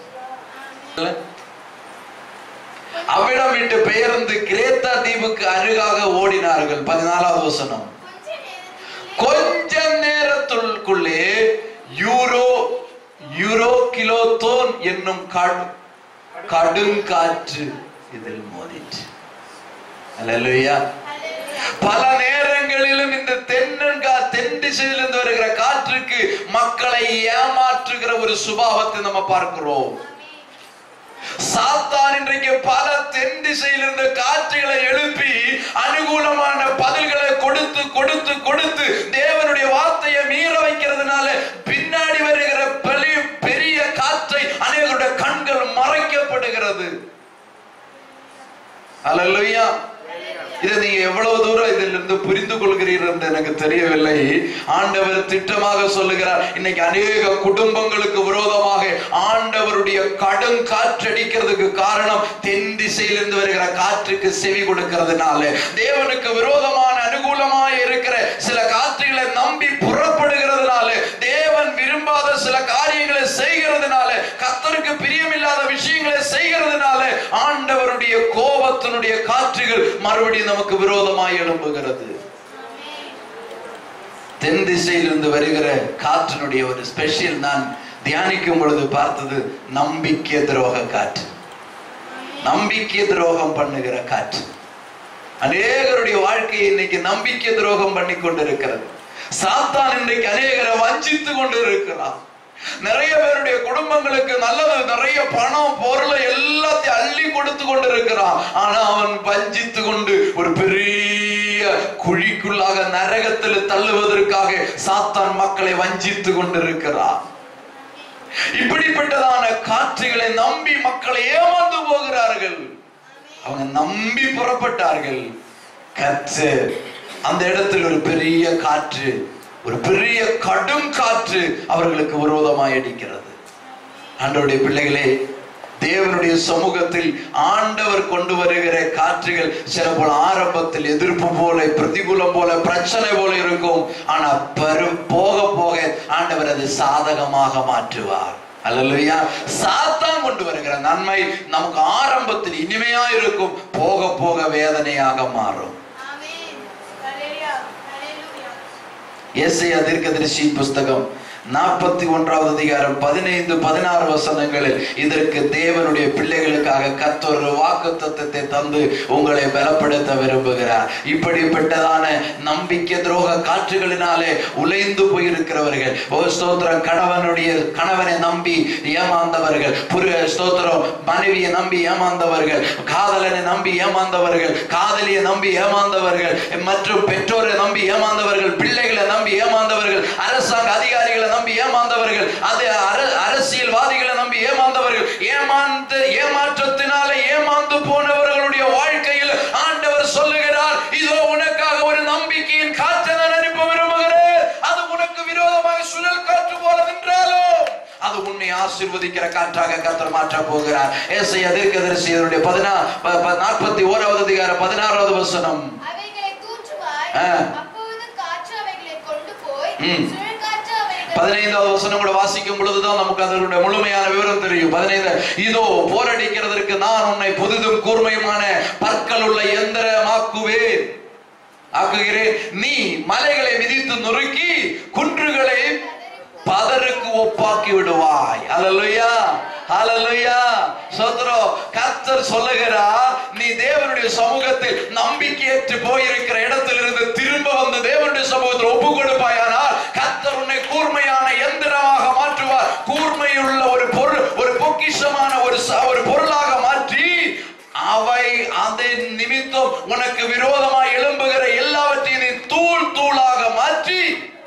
அவ்விடம் விட்டு பெயர்ந்து கிரேத்தா தீவுக்கு அருகாக ஓடினார்கள் பதினாலாவது வசனம் கொஞ்ச கொஞ்ச நேரத்திலே நேரத்திற்குள்ளே யூரோ யூரோ கிலோத்தோன் என்னும் கடு கடுங்காற்று இதில் மோதிற்று அல்லேலூயா அல்லேலூயா பல நேரங்களிலும் இந்த தென்னங்கா தென் திசையிலிருந்து வருகிற காற்றுக்கு மக்களை ஏமாற்றுகிற ஒரு சுபாவத்தை நம்ம பார்க்கிறோம் சாத்தான் இன்றைக்கு பல தென் திசையிலிருந்து காற்றுகளை எழுப்பி அனுகூலமான பதில்களை கொடுத்து கொடுத்து கொடுத்து தேவனுடைய வார்த்தையை மீற வைக்கிறதுனால பின்னாடி வருகிற பெரிய பெரிய காற்றை அநேகருடைய கண்கள் மறைக்கப்படுகிறது அல்லேலூயா இதை நீங்க எவ்வளவு தூரம் இதிலிருந்து புரிந்து கொள்கிறீர்கள் என்று எனக்கு தெரியவில்லை ஆண்டவர் திட்டமாக சொல்லுகிறார் இன்னைக்கு அநேக குடும்பங்களுக்கு விரோதமாக ஆண்டவருடைய கடும் காற்றடிக்கிறதுக்கு காரணம் தென் திசையிலிருந்து வருகிற காற்றுக்கு செவி கொடுக்கிறதுனால தேவனுக்கு விரோதமான அனுகூலமாக இருக்கிற சில காற்றுகளை நம்பி புறப்படுகிறதுனால தேவன் விரும்பாத சில காரியங்களை செய்கிறதுனால கர்த்தருக்கு பிரியமில்லாத விஷயங்களை செய்கிறதுனால ஆண்டவருடைய கோபத்தினுடைய காற்றுகள் மறுபடியும் நமக்கு விரோதமாய் எழும்புகிறது தென் திசையிலிருந்து வருகிற காற்றினுடைய ஒரு ஸ்பெஷல் நான் தியானிக்கும் பொழுது பார்த்தது நம்பிக்கை துரோக காற்று நம்பிக்கை துரோகம் பண்ணுகிற காற்று அநேகருடைய வாழ்க்கையை இன்னைக்கு நம்பிக்கை துரோகம் பண்ணி கொண்டிருக்கிறது சாத்தான் இன்றைக்கு அநேகரை வஞ்சித்து கொண்டு இருக்கிறான் நிறைய பேருடைய குடும்பங்களுக்கு நல்லது நிறைய பணம் பொருளை எல்லாத்தையும் அள்ளி கொடுத்து கொண்டு இருக்கிறான் ஆனா அவன் வஞ்சித்து கொண்டு ஒரு பெரிய குழிக்குள்ளாக நரகத்தில் தள்ளுவதற்காக சாத்தான் மக்களை வஞ்சித்து கொண்டிருக்கிறான் இப்படிப்பட்டதான காற்றுகளை நம்பி மக்களை ஏமாந்து போகிறார்கள் அவங்க நம்பி புறப்பட்டார்கள் கற்று அந்த இடத்தில் ஒரு பெரிய காற்று ஒரு பெரிய கடும் காற்று அவர்களுக்கு விரோதமாய் அடிக்கிறது ஆண்டவருடைய பிள்ளைகளே தேவனுடைய சமூகத்தில் ஆண்டவர் கொண்டு வருகிற காற்றுகள் சில போல ஆரம்பத்தில் எதிர்ப்பு போல பிரதிகூலம் போல பிரச்சனை போல இருக்கும் ஆனா பெரும் போக போக ஆண்டவர் அதை சாதகமாக மாற்றுவார் அல்லேலூயா சாத்தான் கொண்டு வருகிற நன்மை நமக்கு ஆரம்பத்தில் இனிமையா இருக்கும் போக போக வேதனையாக மாறும் ஆமென் ஹalleluya ஹalleluya ஏசையா தீர்க்கதரிசி புஸ்தகம் நாற்பத்தி ஒன்றாவது அதிகாரம் பதினைந்து பதினாறு வசனங்களில் இதற்கு தேவனுடைய பிள்ளைகளுக்காக கத்தொரு வாக்கு தத்துவத்தை தந்து உங்களை பலப்படுத்த விரும்புகிறார் இப்படிப்பட்டதான நம்பிக்கை துரோக காற்றுகளினாலே உலைந்து போயிருக்கிறவர்கள் ஓ ஸ்தோத்திரம் கணவனுடைய கணவனை நம்பி ஏமாந்தவர்கள் புரு ஸ்தோத்திரம் மனைவியை நம்பி ஏமாந்தவர்கள் காதலனை நம்பி ஏமாந்தவர்கள் காதலியை நம்பி ஏமாந்தவர்கள் மற்றும் பெற்றோரை நம்பி ஏமாந்தவர்கள் பிள்ளைகளை நம்பி ஏமாந்தவர்கள் அரசாங்க அதிகாரிகளை நம்பி ஏமாந்தவர்கள் அது அர- அரசியல்வாதிகளை நம்பி ஏமாந்தவர்கள் ஏமாந்து ஏமாற்றத்தினால ஏமாந்து போனவர்களுடைய வாழ்க்கையில் ஆண்டவர் சொல்லுகிறார் இதோ உனக்காக ஒரு நம்பிக்கையின் காற்றை நான் அனுப்ப விரும்புகிறேன் அது உனக்கு விரோதமாக சுழல் காற்று போல நின்றாலும் அது உன்னை ஆசீர்வதிக்கிற காற்றாக கத்தர் மாற்ற போகிறார் ஏசை தீர்க்கதரிசி இதனுடைய பதினா ப- ப- நாற்பத்தி ஓராவது அதிகாரம் பதினாறாவது வசனம் அவைகளை தூற்றுவாய் ஆ. அப்பொழுது காற்று அவைகளை கொண்டு போய் ம். சுழற்காற்று அவைகளை பதினைந்தாவது வசனம் கூட வாசிக்கும் பொழுதுதான் நமக்கு அதனுடைய முழுமையான விவரம் தெரியும் பதினைந்து இதோ போரடிக்கிறதற்கு நான் உன்னை புதிதும் கூர்மையுமான பற்கள் உள்ள எந்திரமாக்குவேன் ஆக்குகிறேன் நீ மலைகளை மிதித்து நொறுக்கி குன்றுகளை பதருக்கு ஒப்பாக்கி விடுவாய் அல்லலுயா அல்லலுயா சோதரோ கர்த்தர் சொல்லுகிறார் நீ தேவனுடைய சமூகத்தில் நம்பிக்கையற்று போயிருக்கிற இடத்திலிருந்து திரும்ப வந்து தேவனுடைய சமூகத்தில் ஒப்பு கொடுப்பாயானால் கர்த்தர் உன்னை கூர்மையான எந்திரமாக மாற்றுவார் கூர்மையுள்ள ஒரு பொருள் ஒரு பொக்கிஷமான ஒரு ச- ஒரு பொருளாக மாற்றி அவை அதன் நிமித்தம் உனக்கு விரோதமாய் எழும்புகிற எல்லாவற்றையும் நீ தூள் தூளாக மாற்றி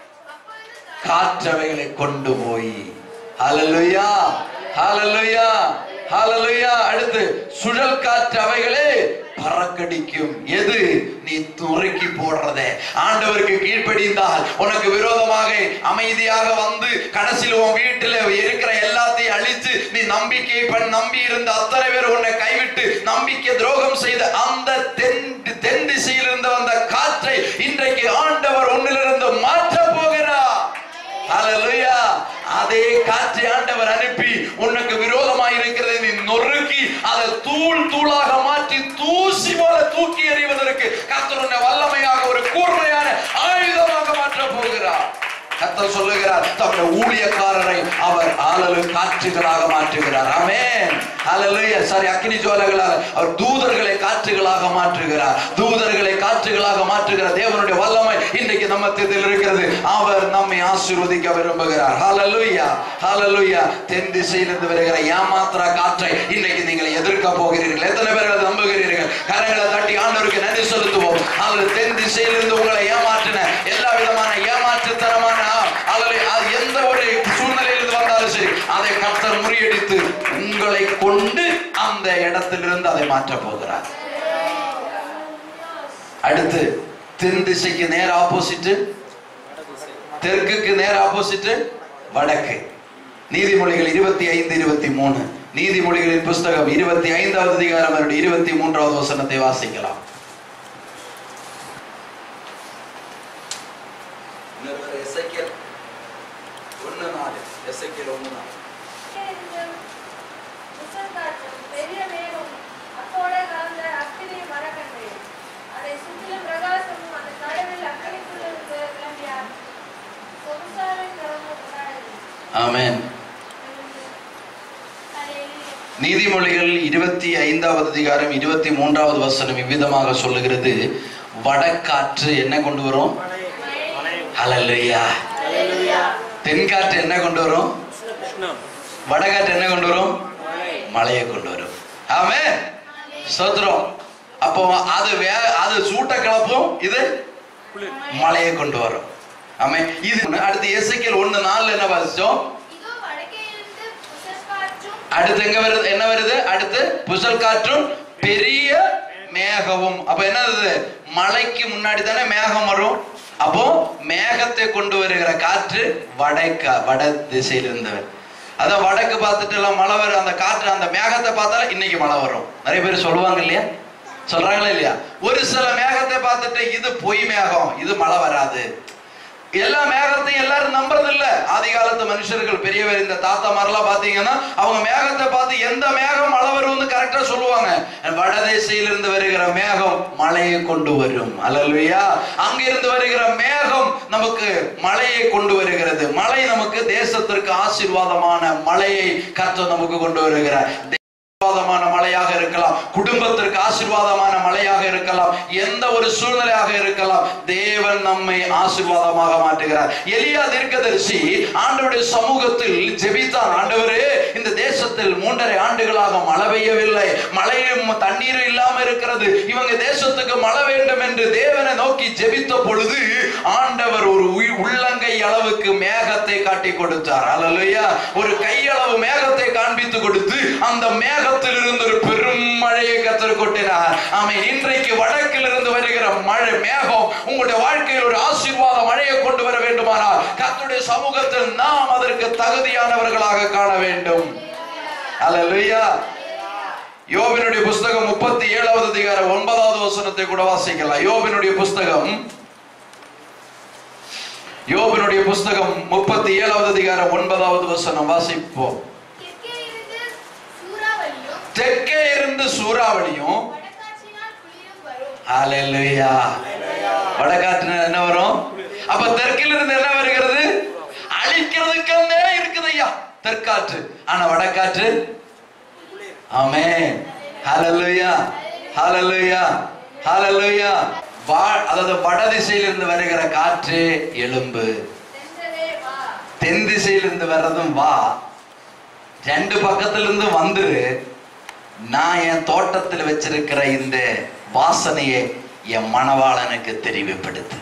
காற்றவைகளை கொண்டு போய் ஹalleluya ஹalleluya ஹalleluya அடுத்து சுழல் காற்று அவைகளே பறக்கடிக்கும் எது நீ துறக்கி போடுறதே ஆண்டவருக்கு கீழ்ப்படிந்தால் உனக்கு விரோதமாக அமைதியாக வந்து கடைசியில் உன் வீட்டுல இருக்கிற எல்லாத்தையும் அழித்து நீ நம்பிக்கை பண் நம்பி இருந்த அத்தனை பேர் உன்னை கைவிட்டு நம்பிக்கை துரோகம் செய்த அந்த தென் தென் திசையில் இருந்து வந்த காற்றை இன்றைக்கு ஆண்டவர் உன்னிலிருந்து மாற்ற போகிறார் ஹalleluya அதே காற்றை ஆண்டவர் அனுப்பி உனக்கு விரோதமாய் இருக்கிறதை நீ நொறுக்கி அதை தூள் தூளாக மாற்றி தூசி போல தூக்கி எறிவதற்கு கர்த்தர் உன்னை வல்லமையாக ஒரு கூர்மையான ஆயுதமாக மாற்ற போகிறார் கர்த்தர் சொல்லுகிறார் தம்முடைய ஊழியக்காரரை அவர் ஆளலு காற்றுகளாக மாற்றுகிறார் ஆமென் ஹalleluya சாரி அக்கினி ஜுவாலைகளாக அவர் தூதர்களை காற்றுகளாக மாற்றுகிறார் தூதர்களை காற்றுகளாக மாற்றுகிற தேவனுடைய வல்லமை இன்றைக்கு நம்ம மத்தியில் இருக்கிறது அவர் நம்மை ஆசீர்வதிக்க விரும்புகிறார் ஹalleluya ஹalleluya தென் திசையிலிருந்து வருகிற ஏமாத்திர காற்றை இன்றைக்கு நீங்கள் எதிர்க்க போகிறீர்கள் எத்தனை பேர் அதை நம்புகிறீர்கள் கரங்களை தட்டி ஆண்டவருக்கு நன்றி செலுத்துவோம் அவர் தென் திசையிலிருந்து உங்களை ஏமாற்றின எல்லா விதமான ஏமாற்றுத்தனமான அல்லது அது எந்த ஒரு சூழ்நிலையிலிருந்து வந்தாலும் சரி அதை கர்த்தர் முறியடித்து உங்களை கொண்டு அந்த இடத்திலிருந்து அதை மாற்ற போகிறார் அடுத்து தென் திசைக்கு நேர் ஆப்போசிட் தெற்குக்கு நேர் ஆப்போசிட் வடக்கு நீதிமொழிகள் இருபத்தி ஐந்து இருபத்தி மூணு நீதிமொழிகளின் புஸ்தகம் இருபத்தி ஐந்தாவது அதிகாரம் அதனுடைய இருபத்தி மூன்றாவது வசனத்தை வாசிக்கலாம் எசைக்கேல் ஒன்று நாலு எசைக்கேல் ஒன்று நாலு முசல்காற்றும் பெரிய மேகம் அத்தோட கலந்த அக்கினி மரக்கட்டை அதை சுற்றிலும் பிரகாசமும் அந்த கடலில் அக்கினிக்குள் இருந்து கிளம்பிய சொகுசாவின் தரமும் உண்டானது ஆமென் ஹalleluya நீதிமொழிகள் இருபத்தி ஐந்தாவது அதிகாரம் இருபத்தி மூன்றாவது வசனம் இவ்விதமாக சொல்லுகிறது வடக்காற்று என்ன கொண்டு வரும் ஹalleluya தென்காற்று என்ன கொண்டு வரும் வடகாற்று என்ன கொண்டு வரும் மழையை கொண்டு வரும் ஆமே சோத்திரம் அப்போ அது வே அது சூட்ட கலப்பும் இது மழையை கொண்டு வரும் ஆமே இது அடுத்து எசைக்கேல் ஒண்ணு நாலு என்ன வாசிச்சோம் இதோ வடக்கே இருந்து முசல்காற்றும் அடுத்து எங்க வருது என்ன வருது அடுத்து புசல் காற்றும் பெரிய மேகமும் அப்ப என்னது மழைக்கு முன்னாடி தானே மேகம் வரும் அப்போ மேகத்தை கொண்டு வருகிற காற்று வடக்க வட திசையில் இருந்தவர் அதான் வடக்கு பார்த்துட்டு எல்லாம் மழை வரும் அந்த காற்று அந்த மேகத்தை பார்த்தாலும் இன்னைக்கு மழை வரும் நிறைய பேர் சொல்லுவாங்க இல்லையா சொல்றாங்களா இல்லையா ஒரு சில மேகத்தை பார்த்துட்டு இது பொய் மேகம் இது மழை வராது எல்லா மேகத்தையும் எல்லாரும் நம்புறது இல்ல ஆதி காலத்து மனுஷர்கள் பெரியவர் இந்த தாத்தா மாதிரிலாம் பாத்தீங்கன்னா அவங்க மேகத்தை பார்த்து எந்த மேகம் மழை வரும்னு கரெக்டா சொல்லுவாங்க வடதேசையிலிருந்து வருகிற மேகம் மழையை கொண்டு வரும் அல்லல்வியா அங்கிருந்து வருகிற மேகம் நமக்கு மழையை கொண்டு வருகிறது மழை நமக்கு தேசத்திற்கு ஆசீர்வாதமான மழையை கர்த்தர் நமக்கு கொண்டு வருகிறார் ஆசீர்வாதமான மழையாக இருக்கலாம் குடும்பத்திற்கு ஆசீர்வாதமான மழையாக இருக்கலாம் எந்த ஒரு சூழ்நிலையாக இருக்கலாம் தேவன் நம்மை ஆசீர்வாதமாக மாற்றுகிறார் எலியா தீர்க்கதரிசி ஆண்டவருடைய சமூகத்தில் ஜெபித்தான் ஆண்டவரே இந்த தேசத்தில் மூன்றரை ஆண்டுகளாக மழை பெய்யவில்லை மழையும் தண்ணீரும் இல்லாம இருக்கிறது இவங்க தேசத்துக்கு மழை வேண்டும் என்று தேவனை நோக்கி ஜெபித்த பொழுது ஆண்டவர் ஒரு உய்- உள்ளங்கை அளவுக்கு மேகத்தை காட்டி கொடுத்தார் அல்லையா ஒரு கையளவு மேகத்தை காண்பித்து கொடுத்து அந்த மேகத்தில் இருந்து ஒரு பெரும் மழையை கத்தர் கொட்டினார் ஆமை இன்றைக்கு வடக்கில் இருந்து வருகிற மழை மேகம் உங்களுடைய வாழ்க்கையில் ஒரு ஆசீர்வாத மழையை கொண்டு வர வேண்டுமானால் கர்த்தருடைய சமூகத்தில் நாம் அதற்கு தகுதியானவர்களாக காண வேண்டும் அல்லேலூயா யோபினுடைய புஸ்தகம் முப்பத்தி ஏழாவது அதிகாரம் ஒன்பதாவது வசனத்தை கூட வாசிக்கலாம் யோபினுடைய புஸ்தகம் யோபினுடைய புஸ்தகம் முப்பத்தி ஏழாவது அதிகாரம் ஒன்பதாவது வசனம் வாசிப்போம் தெற்கே இருந்து சூறாவளியும் தெற்கே இருந்து சூறாவளியும் வடகாற்றினால் குளிரும் வரும் ஹalleluya வடகாற்றுல என்ன வரும் அப்ப தெற்கில் இருந்து என்ன வருகிறது அழிக்கிறதுக்கே இருக்குது ஐயா தெற்காற்று ஆனா வடகாற்று ஆமென் ஹalleluya ஹalleluya ஹalleluya வா அதாவது வட திசையிலிருந்து வருகிற காற்று எலும்பு சென்றதே வா தென் திசையிலிருந்து வர்றதும் வா ரெண்டு பக்கத்துல இருந்து வந்துரு நான் என் தோட்டத்தில் வச்சிருக்கிற இந்த வாசனையை என் மணவாளனுக்கு தெரிவுபடுத்து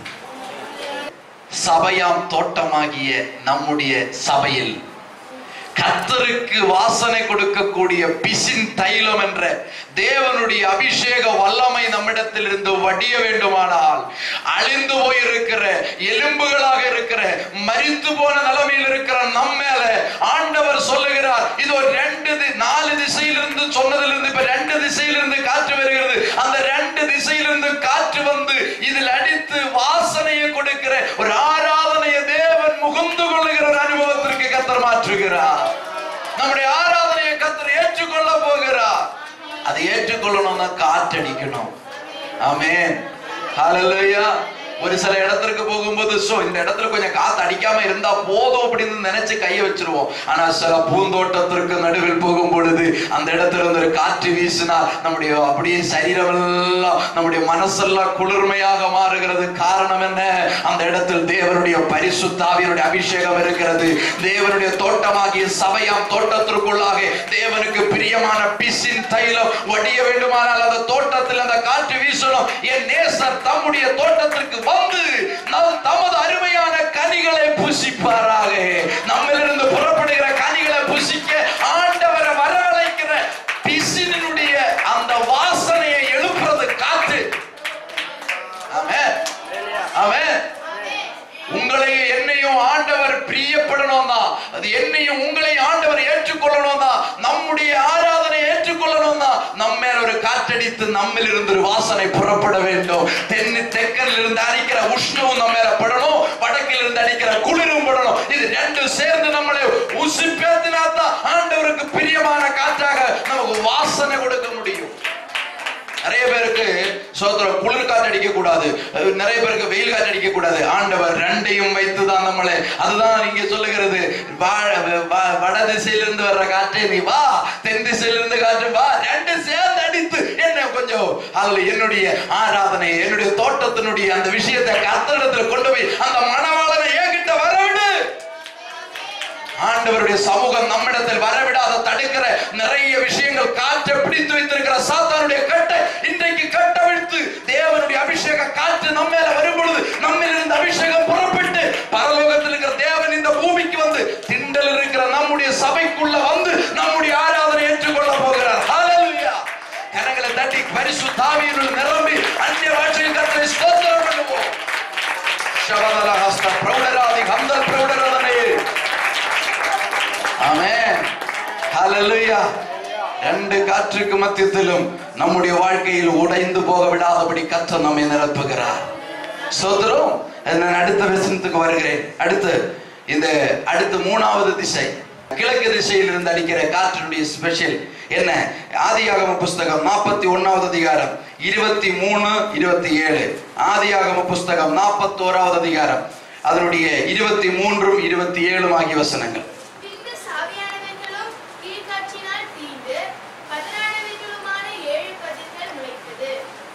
சபையாம் தோட்டமாகிய நம்முடைய சபையில் கர்த்தருக்கு வாசனை கொடுக்கக்கூடிய பிசின் தைலம் என்ற தேவனுடைய அபிஷேக வல்லமை நம்மிடத்தில் இருந்து வடிய வேண்டுமானால் அழிந்து போயிருக்கிற எலும்புகளாக இருக்கிற மரித்து போன நிலைமையில் இருக்கிற நம் மேல ஆண்டவர் சொல்லுகிறார் இது ஒரு ரெண்டு தி- நாலு திசையிலிருந்து சொன்னதிலிருந்து இப்ப ரெண்டு திசையிலிருந்து காற்று வருகிறது அந்த ரெண்டு திசையிலிருந்து காற்று வந்து இதில் அடித்து வாசனையை கொடுக்கிற ஒரு ஆராதனையை தேவன் முகுந்து கொள்ளுகிற ஒரு அனுபவத்திற்கு கத்தர் மாற்றுகிறார் நம்முடைய ஆராதனையை கத்தர் ஏற்றுக்கொள்ள போகிறார் அதை ஏற்றுக்கொள்ளணும்னா காற்றடிக்கணும் ஆமென் ஹalleluya ஒரு சில இடத்திற்கு போகும்போது சோ இந்த இடத்துல கொஞ்சம் காத்து அடிக்காம இருந்தா போதும் அப்படின்னு நினைச்சு கையை வச்சிருவோம் ஆனா சில பூந்தோட்டத்திற்கு நடுவில் போகும் பொழுது அந்த இடத்துல இருந்து ஒரு காற்று வீசினால் நம்முடைய அப்படியே சரீரம் எல்லாம் நம்முடைய மனசெல்லாம் குளிர்மையாக மாறுகிறது காரணம் என்ன அந்த இடத்தில் தேவனுடைய பரிசுத்தாவியனுடைய அபிஷேகம் இருக்கிறது தேவனுடைய தோட்டமாகிய சபையாம் தோட்டத்திற்குள்ளாக தேவனுக்கு பிரியமான பிசின் தைலம் வடிய வேண்டுமானால் அந்த தோட்டத்தில் அந்த காற்று வீசணும் என் நேசர் தம்முடைய தோட்டத்திற்கு வந்து நம் தமது அருமையான கனிகளை புசிப்பாராக நம்மிலிருந்து புறப்படுகிற கனிகளை புசிக்க ஆண்டவரை வரவழைக்கிற பிசினுடைய அந்த வாசனையை எழுப்புறது காற்று ஆமென் ஆமென் உங்களையும் என்னையும் ஆண்டவர் பிரியப்படணும் தான் அது என்னையும் உங்களையும் ஆண்டவர் ஏற்றுக்கொள்ளணும் தான் நம்முடைய ஆராதனை ஏற்றுக்கொள்ளணும் தான் நம்ம மேல ஒரு காற்றடித்து நம்மில் இருந்து ஒரு வாசனை புறப்பட வேண்டும் தென்னு தெற்கில் இருந்து அடிக்கிற உஷ்ணமும் நம்ம மேல படணும் வடக்கில் இருந்து அடிக்கிற குளிரும் படணும் இது ரெண்டும் சேர்ந்து நம்மளை உசிப்பேத்தினா தான் ஆண்டவருக்கு பிரியமான காற்றாக நமக்கு வாசனை கொடுக்க முடியும் நிறைய பேருக்கு சோதரம் குளிர் காற்று அடிக்க கூடாது அஹ் நிறைய பேருக்கு வெயில் காற்று அடிக்க கூடாது ஆண்டவர் ரெண்டையும் வைத்து தான் நம்மளை அதுதான் இங்க சொல்லுகிறது வா- வ- வட திசையிலிருந்து வர்ற காற்றே நீ வா தென் திசையிலிருந்து காற்று வா ரெண்டு சேர்ந்து அடித்து என்ன கொஞ்சம் அதுல என்னுடைய ஆராதனை என்னுடைய தோட்டத்தினுடைய அந்த விஷயத்தை கத்தரிடத்துல கொண்டு போய் அந்த மணவாளனை என்கிட்ட வரவிடு ஆண்டவருடைய சமூகம் நம்மிடத்தில் வரவிடாத தடுக்கிற நிறைய விஷயங்கள் காற்றை பிடித்து வைத்திருக்கிற சாத்தானுடைய கட்டை இன்றைக்கு கட்டவிழ்த்து தேவனுடைய அபிஷேக காற்று நம்ம மேல வரும் பொழுது நம்மில் இருந்த அபிஷேகம் புறப்பட்டு பரலோகத்தில் இருக்கிற தேவன் இந்த பூமிக்கு வந்து திண்டல் இருக்கிற நம்முடைய சபைக்குள்ள வந்து நம்முடைய ஆராதனை ஏற்றுக்கொள்ள போகிறார் ஹalleluya கரங்களை தட்டி பரிசு தாவியினுள் நிரம்பி அந்நிய பாஷையில் கர்த்தரை ஸ்தோத்திரம் பண்ணுவோம் ಶಬದಲ ಹಸ್ತ ಪ್ರೌಢರಾದಿ ಹಂದಲ್ ಪ್ರೌಢರದನೇ ஆமென் ஹalleluya ரெண்டு காற்றுக்கு மத்தியத்திலும் நம்முடைய வாழ்க்கையில் உடைந்து போக விடாதபடி கர்த்தர் நம்மை நிரப்புகிறார் சோதரம் நான் அடுத்த வசனத்துக்கு வருகிறேன் அடுத்து இந்த அடுத்து மூணாவது திசை கிழக்கு திசையில் இருந்து அடிக்கிற காற்றினுடைய ஸ்பெஷல் என்ன ஆதியாகம புஸ்தகம் நாற்பத்தி ஒன்னாவது அதிகாரம் இருபத்தி மூணு இருபத்தி ஏழு ஆதியாகம புஸ்தகம் நாற்பத்தி ஓராவது அதிகாரம் அதனுடைய இருபத்தி மூன்றும் இருபத்தி ஏழும் ஆகிய வசனங்கள் பின்பு சாவியானவைகளும் கீழ்காற்றினால் தீண்டு பதினானவைகளுமான ஏழு கதிர்கள் முளைத்தது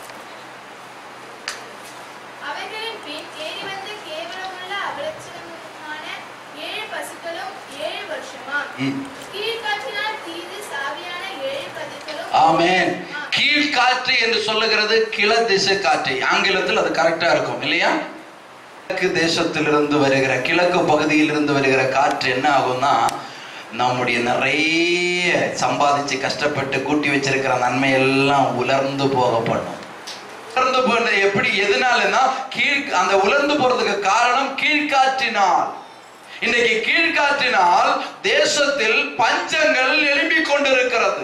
அவைகளின் பின் ஏறி வந்த கேவலமுள்ள அவலட்சணமான ஏழு பசுக்களும் ஏழு வருஷமா ம். கீழ்காற்றினால் தீது சாவியான ஏழு கதிர்களும் ஆமென் கீழ்காற்று என்று சொல்லுகிறது கிழ திசை காற்று ஆங்கிலத்தில் அது கரெக்டா இருக்கும் இல்லையா கிழக்கு தேசத்திலிருந்து வருகிற கிழக்கு பகுதியில் இருந்து வருகிற காற்று என்ன ஆகும்னா நம்முடைய நிறைய சம்பாதிச்சு கஷ்டப்பட்டு கூட்டி வச்சிருக்கிற நன்மை எல்லாம் உலர்ந்து போக பண்ணும் உலர்ந்து போனது எப்படி எதனாலன்னா கீழ் அந்த உலர்ந்து போறதுக்கு காரணம் கீழ்காற்றினால் இன்னைக்கு கீழ்காற்றினால் தேசத்தில் பஞ்சங்கள் எழும்பிக் கொண்டிருக்கிறது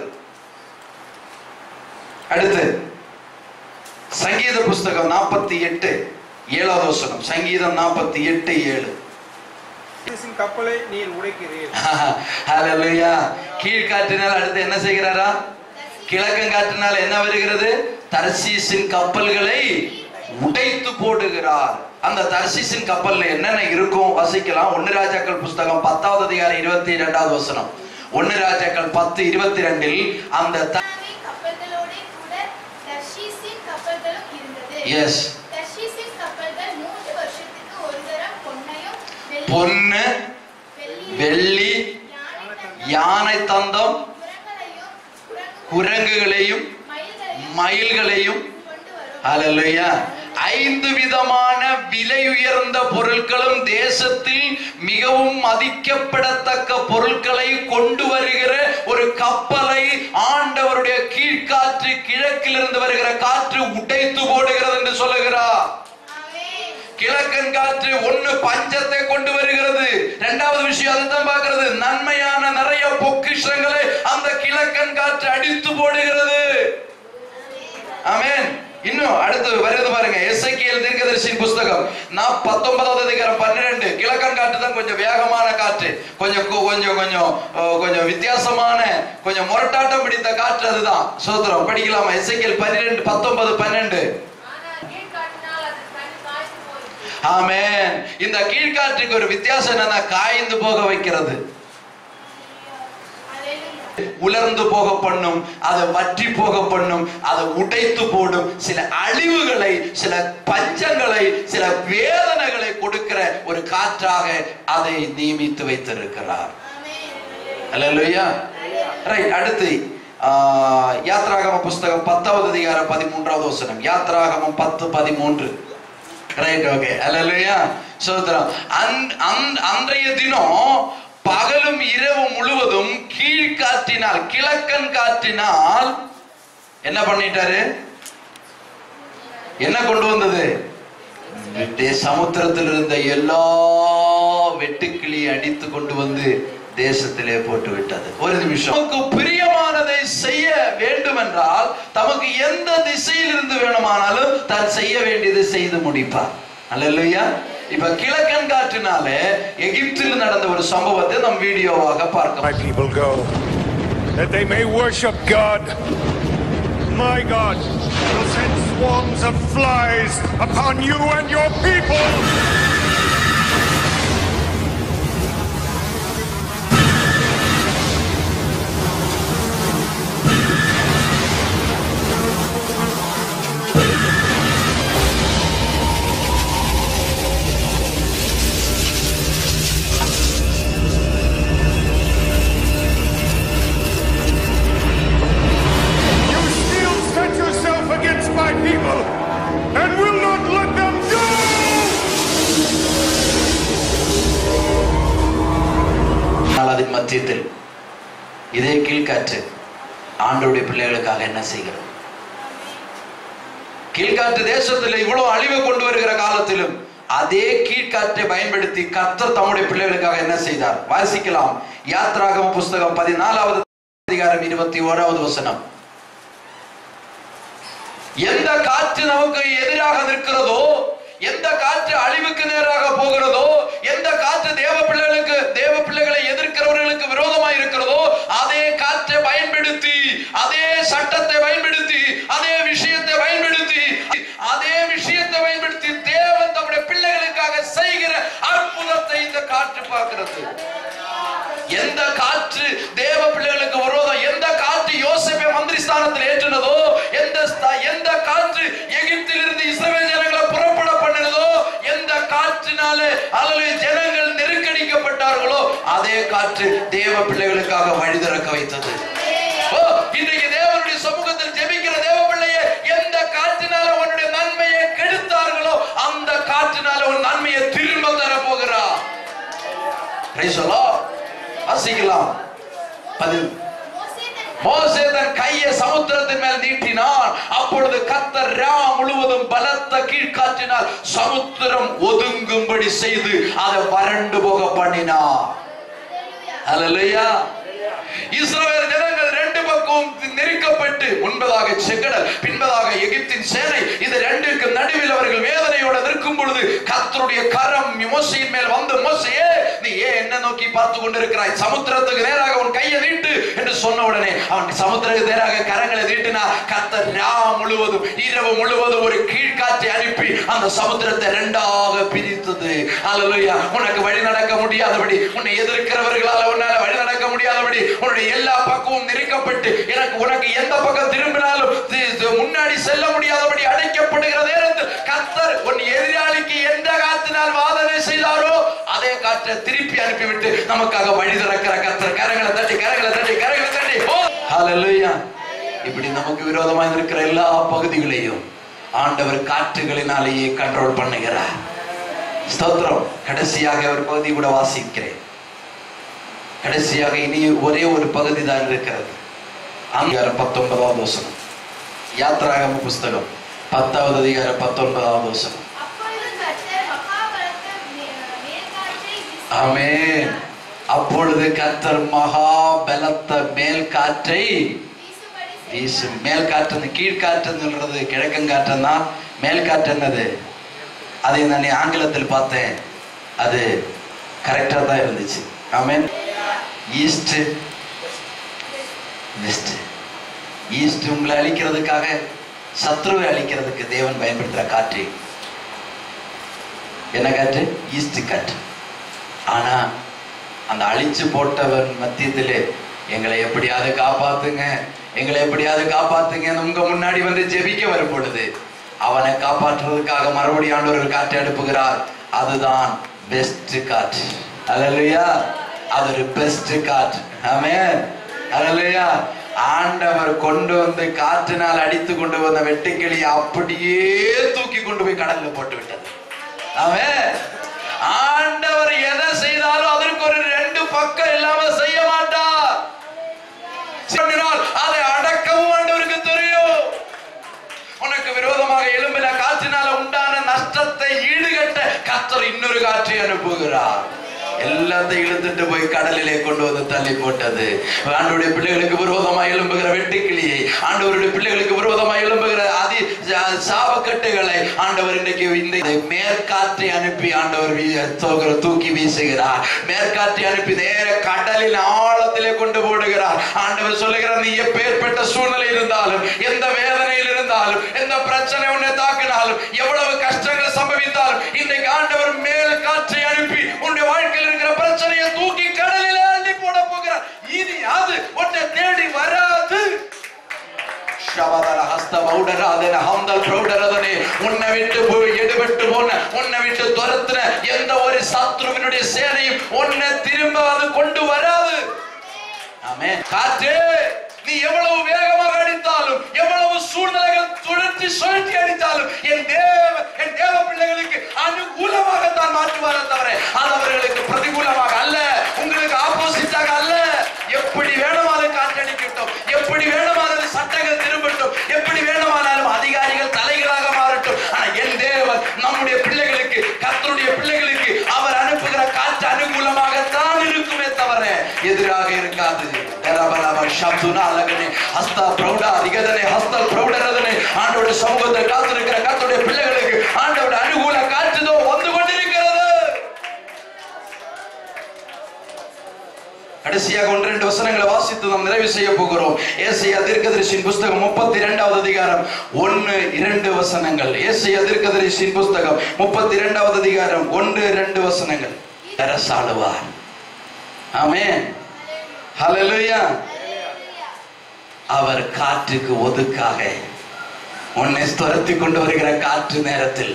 அடுத்து சங்கீத புஸ்தகம் நாற்பத்தி எட்டு ஏழாவது வசனம் சங்கீதம் நாற்பத்தி எட்டு ஏழு தர்சீசின் கப்பலை நீர் உடைக்கிறீர் ஹalleluya கீழ்காற்றினால் அடுத்து என்ன செய்கிறாரா கிழக்கங்காற்றினால் என்ன வருகிறது தர்சீசின் கப்பல்களை உடைத்து போடுகிறார் அந்த தர்சீசின் கப்பல்ல என்னென்ன இருக்கும் வசிக்கலாம் ஒன்னு ராஜாக்கள் புஸ்தகம் பத்தாவது அதிகாரம் இருபத்தி இரண்டாவது வசனம் ஒன்னு ராஜாக்கள் பத்து இருபத்தி ரெண்டில் அந்த த- தாமே கப்பல்களோடே கூட தர்ஷீசின் கப்பல்களும் இருந்தது Yes. தர்ஷீசின் கப்பல்கள் மூன்று வருஷத்துக்கு ஒரு தரம் பொன்னையும் வெள்ளி- பொன்னு வெள்ளியும் வெள்ளி யானை தந்தம், யானை தந்தம் குரங்களையும் குரங்கு குரங்குகளையும் மயில்களையும் மயில்களையும் கொண்டு வரும் ஹalleluya ஐந்து விதமான விலை உயர்ந்த பொருட்களும் தேசத்தில் மிகவும் மதிக்கப்படத்தக்க பொருட்களை கொண்டு வருகிற ஒரு கப்பலை ஆண்டவருடைய கீழ்காற்று கிழக்கிலிருந்து வருகிற காற்று உடைத்து போடுகிறது என்று சொல்லுகிறார் ஆமென். கிழக்கன் காற்று ஒண்ணு பஞ்சத்தை கொண்டு வருகிறது இரண்டாவது விஷயம் அதுதான் பார்க்கிறது நன்மையான நிறைய பொக்கிஷங்களை அந்த கிழக்கன் காற்று அடித்து போடுகிறது ஆமென் இன்னும் அடுத்து வருது பாருங்க எஸ்ஐக்கியல் தீர்க்கதரிசியின் புஸ்தகம் நான் பத்தொன்பதாவது அதிகாரம் பன்னிரெண்டு கிழக்கன் காற்று தான் கொஞ்சம் வேகமான காற்று கொஞ்சம் கொ- கொஞ்சம் கொஞ்சம் அஹ், கொஞ்சம் வித்தியாசமான கொஞ்சம் முரட்டாட்டம் பிடித்த காற்று அதுதான் சோதரம் படிக்கலாமா எஸ்ஐக்கியல் பன்னிரெண்டு பத்தொன்பது பன்னெண்டு ஆனால் கீழ்காற்றினால் அது தன் காய்ந்து போயிற்று. ஆமென் இந்த கீழ்காற்றுக்கு ஒரு வித்தியாசம் என்னன்னா காய்ந்து போக வைக்கிறது அல்லேலூயா. உலர்ந்து போக பண்ணும் அதை வற்றி போக பண்ணும் அதை உடைத்து போடும் சில அழிவுகளை சில பஞ்சங்களை சில வேதனைகளை கொடுக்கிற ஒரு காற்றாக அதை நியமித்து வைத்திருக்கிறார் ஆமென். அல்லேலூயா ரைட் அடுத்து ஆஹ், யாத்ராகம புஸ்தகம் பத்தாவது அதிகாரம் பதிமூன்றாவது வசனம் யாத்ராகமம் பத்து பதிமூன்று ரைட் ஓகே அல்லேலூயா சோதரம் அந்- அந்- அன்றைய தினம் பகலும் இரவு முழுவதும் கீழ்காற்றினால் கிழக்கன் காற்றினால் என்ன பண்ணிட்டாரு என்ன கொண்டு வந்தது வெட்டே சமுத்திரத்தில் இருந்த எல்லா வெட்டுக்கிளியை அடித்து கொண்டு வந்து தேசத்திலே போட்டு விட்டது ஒரு நிமிஷம் நமக்கு பிரியமானதை செய்ய வேண்டும் என்றால் தமக்கு எந்த திசையில் இருந்து வேணுமானாலும் தான் செய்ய வேண்டியதை செய்து முடிப்பார் அல்லையா இப்ப கிழக்கன் காற்றினால எகிப்தில் நடந்த ஒரு சம்பவத்தை நம் வீடியோவாக பார்க்க My people go, that they may worship God. My God will send swarms of flies upon you and your people. You still set yourself against my people and will not let them go! ஆனால் அதன் மத்தியத்தில் இதே கீழ்காற்று ஆண்டவருடைய பிள்ளைகளுக்காக என்ன செய்கிறது கீழ்காற்று தேசத்தில் இவ்வளவு அழிவை கொண்டு வருகிற காலத்திலும் அதே கீழ்காற்றை பயன்படுத்தி கர்த்தர் தம்முடைய பிள்ளைகளுக்காக என்ன செய்தார் வாசிக்கலாம் யாத்ராகம புஸ்தகம் பதினாலாவது அதிகாரம் இருபத்தி ஓராவது வசனம் எந்த காற்று நமக்கு எதிராக நிற்கிறதோ எந்த காற்று அழிவுக்கு நேராக போகிறதோ எந்த காற்று தேவ பிள்ளைகளுக்கு தேவ பிள்ளைகளை எதிர்க்கிறவர்களுக்கு விரோதமாய் இருக்கிறதோ அதே காற்றை பயன்படுத்தி அதே சட்டத்தை பயன்படுத்தி அதே விஷயத்தை பயன்படுத்தி அதே விஷயத்தை பயன்படுத்தி தேவன் தம்முடைய பிள்ளைகளுக்காக செய்கிற அற்புதத்தை இந்த காற்று பார்க்கிறது எந்த காற்று தேவ பிள்ளைகளுக்கு விரோதம் எந்த காற்று யோசேப்பை மந்திரி ஸ்தானத்தில் ஏற்றினதோ எந்த ஸ்த- எந்த காற்று எகிப்தில் இருந்து இஸ்ரவேல் ஜனங்களை புறப்பட பண்ணினதோ எந்த காற்றினாலே அல்லது ஜனங்கள் நெருக்கடிக்கப்பட்டார்களோ அதே காற்று தேவ பிள்ளைகளுக்காக வழி திறக்க வைத்தது ஓ இன்றைக்கு தேவனுடைய சமூகத்தில் ஜெபிக்கிற தேவ பிள்ளையே எந்த காற்றினால உன்னுடைய நன்மையை கெடுத்தார்களோ அந்த காற்றினால உன் நன்மையை திரும்ப தர போகிறார் Praise the Lord. வாசிக்கலாம் பதில் மோசே தன் கையை சமுத்திரத்தின் மேல் நீட்டினான் அப்பொழுது கத்தர் ரா முழுவதும் பலத்த கீழ்காற்றினால் சமுத்திரம் ஒதுங்கும்படி செய்து அதை வறண்டு போக பண்ணினார் அல்லேலூயா இஸ்ரவேல் ஜனங்கள் ரெண்டு பக்கம் நெருக்கப்பட்டு முன்பதாக செங்கடல் பின்பதாக எகிப்தின் சேனை இது ரெண்டுக்கு நடுவில் அவர்கள் வேதனையோட நிற்கும் பொழுது கர்த்தருடைய கரம் மோசையின் மேல் வந்து மோசையே நீ ஏன் என்ன நோக்கி பார்த்து கொண்டிருக்கிறாய் சமுத்திரத்துக்கு நேராக உன் கையை நீட்டு என்று சொன்ன உடனே அவன் சமுத்திரத்துக்கு நேராக கரங்களை நீட்டினா கர்த்தர் ரா முழுவதும் இரவு முழுவதும் ஒரு கீழ்காற்றை அனுப்பி அந்த சமுத்திரத்தை ரெண்டாக பிரித்தது அல்லேலூயா உனக்கு வழி நடக்க முடியாதபடி உன்னை எதிர்க்கிறவர்களால உன்னால வழி நடக்க முடியாதபடி உன்னுடைய எல்லா பக்கமும் நெருக்கப்பட்டு எனக்கு உனக்கு எந்த பக்கம் திரும்பினாலும் தி- தி- முன்னாடி செல்ல முடியாதபடி அடைக்கப்படுகிற நேரத்தில் கர்த்தர் உன் எதிராளிக்கு எந்த காத்தினால் வாதனை செய்தாரோ அதே காற்றை திருப்பி அனுப்பிவிட்டு நமக்காக வழி திறக்கிற கர்த்தர் கரங்களை தட்டி கரங்களை தட்டி கரங்களை தட்டி ஓ ஹalleluya இப்படி நமக்கு விரோதமாக இருக்கிற எல்லா பகுதிகளையும் ஆண்டவர் காற்றுகளினாலேயே கண்ட்ரோல் பண்ணுகிறார் ஸ்தோத்திரம் கடைசியாக ஒரு பகுதி கூட வாசிக்கிறேன் கடைசியாக இனி ஒரே ஒரு பகுதி தான் இருக்கிறது அதிகாரம் பத்தொன்பதாவது வசனம் யாத்ராகம புஸ்தகம் பத்தாவது அதிகாரம் பத்தொன்பதாவது வசனம் அப்பொழுது கர்த்தர் மகா பலத்த மே- மேற்காற்றை வீசி- ஆமென் அப்பொழுது கர்த்தர் மகா பலத்த மேல் காற்றை வீசும்படி செய்தார். வீசு மேல் காற்று கீழ்காற்றுன்னு சொல்றது கிழக்கங்காற்றுன்னா மேல் காற்று என்னது அதை நான் ஆங்கிலத்தில் பார்த்தேன் அது கரெக்டாக தான் இருந்துச்சு ஆமென் ஈஸ்ட் வெஸ்ட் ஈஸ்ட் உங்களை அழிக்கிறதுக்காக சத்ருவை அழிக்கிறதுக்கு தேவன் பயன்படுத்துகிற காற்று என்ன காற்று ஈஸ்ட் காற்று ஆனா அந்த அழிச்சு போட்டவன் மத்தியத்திலே எங்களை எப்படியாவது காப்பாத்துங்க எங்களை எப்படியாவது காப்பாத்துங்க உங்க முன்னாடி வந்து ஜெபிக்க வரும் பொழுது அவனை காப்பாற்றுறதுக்காக மறுபடியும் ஆண்டவர்கள் காற்று அனுப்புகிறார் அதுதான் பெஸ்ட் காற்று அல்லையா அது ஒரு பெஸ்ட் காற்று ஆமென் அல்லையா ஆண்டவர் கொண்டு வந்து காற்றினால் அடித்து கொண்டு வந்த வெட்டுக்கிளியை அப்படியே தூக்கி கொண்டு போய் கடல்ல போட்டு விட்டது அவன் ஆண்டவர் எதை செய்தாலும் அதற்கு ஒரு ரெண்டு பக்கம் இல்லாம செய்ய மாட்டார் பண்ணினால் அதை அடக்கவும் ஆண்டவருக்கு தெரியும் உனக்கு விரோதமாக எழும்பின காற்றினால உண்டான நஷ்டத்தை ஈடுகட்ட கர்த்தர் இன்னொரு காற்றை அனுப்புகிறார் எல்லாத்தையும் இழுத்துட்டு போய் கடலிலே கொண்டு வந்து தள்ளி போட்டது ஆண்டவருடைய பிள்ளைகளுக்கு விரோதமாக எழும்புகிற வெட்டுக்கிளியை ஆண்டவருடைய பிள்ளைகளுக்கு விரோதமாக எழும்புகிற அதி சா- சாபக்கட்டுகளை ஆண்டவர் இன்றைக்கு இந்த மேற்காற்றை அனுப்பி ஆண்டவர் வீ- தூக்குற- தூக்கி வீசுகிறார் மேற்காற்றை அனுப்பி நேர கடலின் ஆழத்திலே கொண்டு போடுகிறார் ஆண்டவர் சொல்லுகிறார் நீ எப்பேற்பட்ட சூழ்நிலை இருந்தாலும் எந்த வேதனையில் இருந்தாலும் எந்த பிரச்சனை உன்னை தாக்கினாலும் எவ்வளவு கஷ்டங்கள் சம்பவித்தாலும் இன்றைக்கு ஆண்டவர் மேல் காற்றை அனுப்பி உன்னுடைய வாழ்க்கையில் இருக்கிற பிரச்சனையை தூக்கி கடலில் அள்ளி போட போகிறார் இனி அது உன்னை தேடி வராது ಶಬದರ ಹಸ್ತ ಬೌಡರಾದನೆ ಹಂದಲ್ ಪ್ರೌಢರದನೆ உன்னை விட்டு போய் எடுபட்டு போன உன்னை விட்டு துரத்துன எந்த ஒரு சத்ருவினுடைய சேனையும் உன்னை திரும்ப அது கொண்டு வராது ஆமென் காற்று நீ எவ்வளவு வேகமாக அடித்தாலும் எவ்வளவு சூழ்நிலைகள் சுழற்றி சுழற்றி அடித்தாலும் என் தேவ என் தேவ பிள்ளைகளுக்கு அனுகூலமாக தான் மாற்றுவாரே தவிர அது அவர்களுக்கு பிரதிகூலமாக அல்ல உங்களுக்கு ஆப்போசிட்டாக அல்ல எப்படி வேணுமானாலும் காற்றடிக்கட்டும் எப்படி வேணுமானாலும் சட்டங்கள் திரும்பட்டும் எப்படி வேணுமானாலும் அதிகாரிகள் தலைகளாக மாறட்டும் ஆனா என் தேவன் நம்முடைய பிள்ளைகளுக்கு கர்த்தருடைய பிள்ளைகளுக்கு அவர் அனுப்புகிற காற்று அனுகூலமாகத்தான் இருக்குமே தவிர எதிராக இருக்காது ದರಬರಬ ಶಬ್ದುನ ಅಲಗನೆ ಹಸ್ತ ಪ್ರೌಢ அதிகதனை ஹஸ்தல் பிரௌடரதனை ஆண்டோட சமூகத்தை காத்திருக்கிற கர்த்தருடைய பிள்ளைகளுக்கு ஆண்டோட அனுகூல காற்றுதோ வந்து கொண்டிருக்கிறது கடைசியாக ஒன்று ரெண்டு வசனங்களை வாசித்து நாம் நிறைவு செய்ய போகிறோம் ஏசையா தீர்க்கதரிசியின் புஸ்தகம் முப்பத்தி இரண்டாவது அதிகாரம் ஒன்று இரண்டு வசனங்கள் ஏசையா தீர்க்கதரிசியின் புஸ்தகம் முப்பத்தி இரண்டாவது அதிகாரம் ஒன்று இரண்டு வசனங்கள் அரசாளுவார் ஆமென் ஹalleluya அவர் காற்றுக்கு ஒதுக்காக உன்னை துரத்தி கொண்டு வருகிற காற்று நேரத்தில்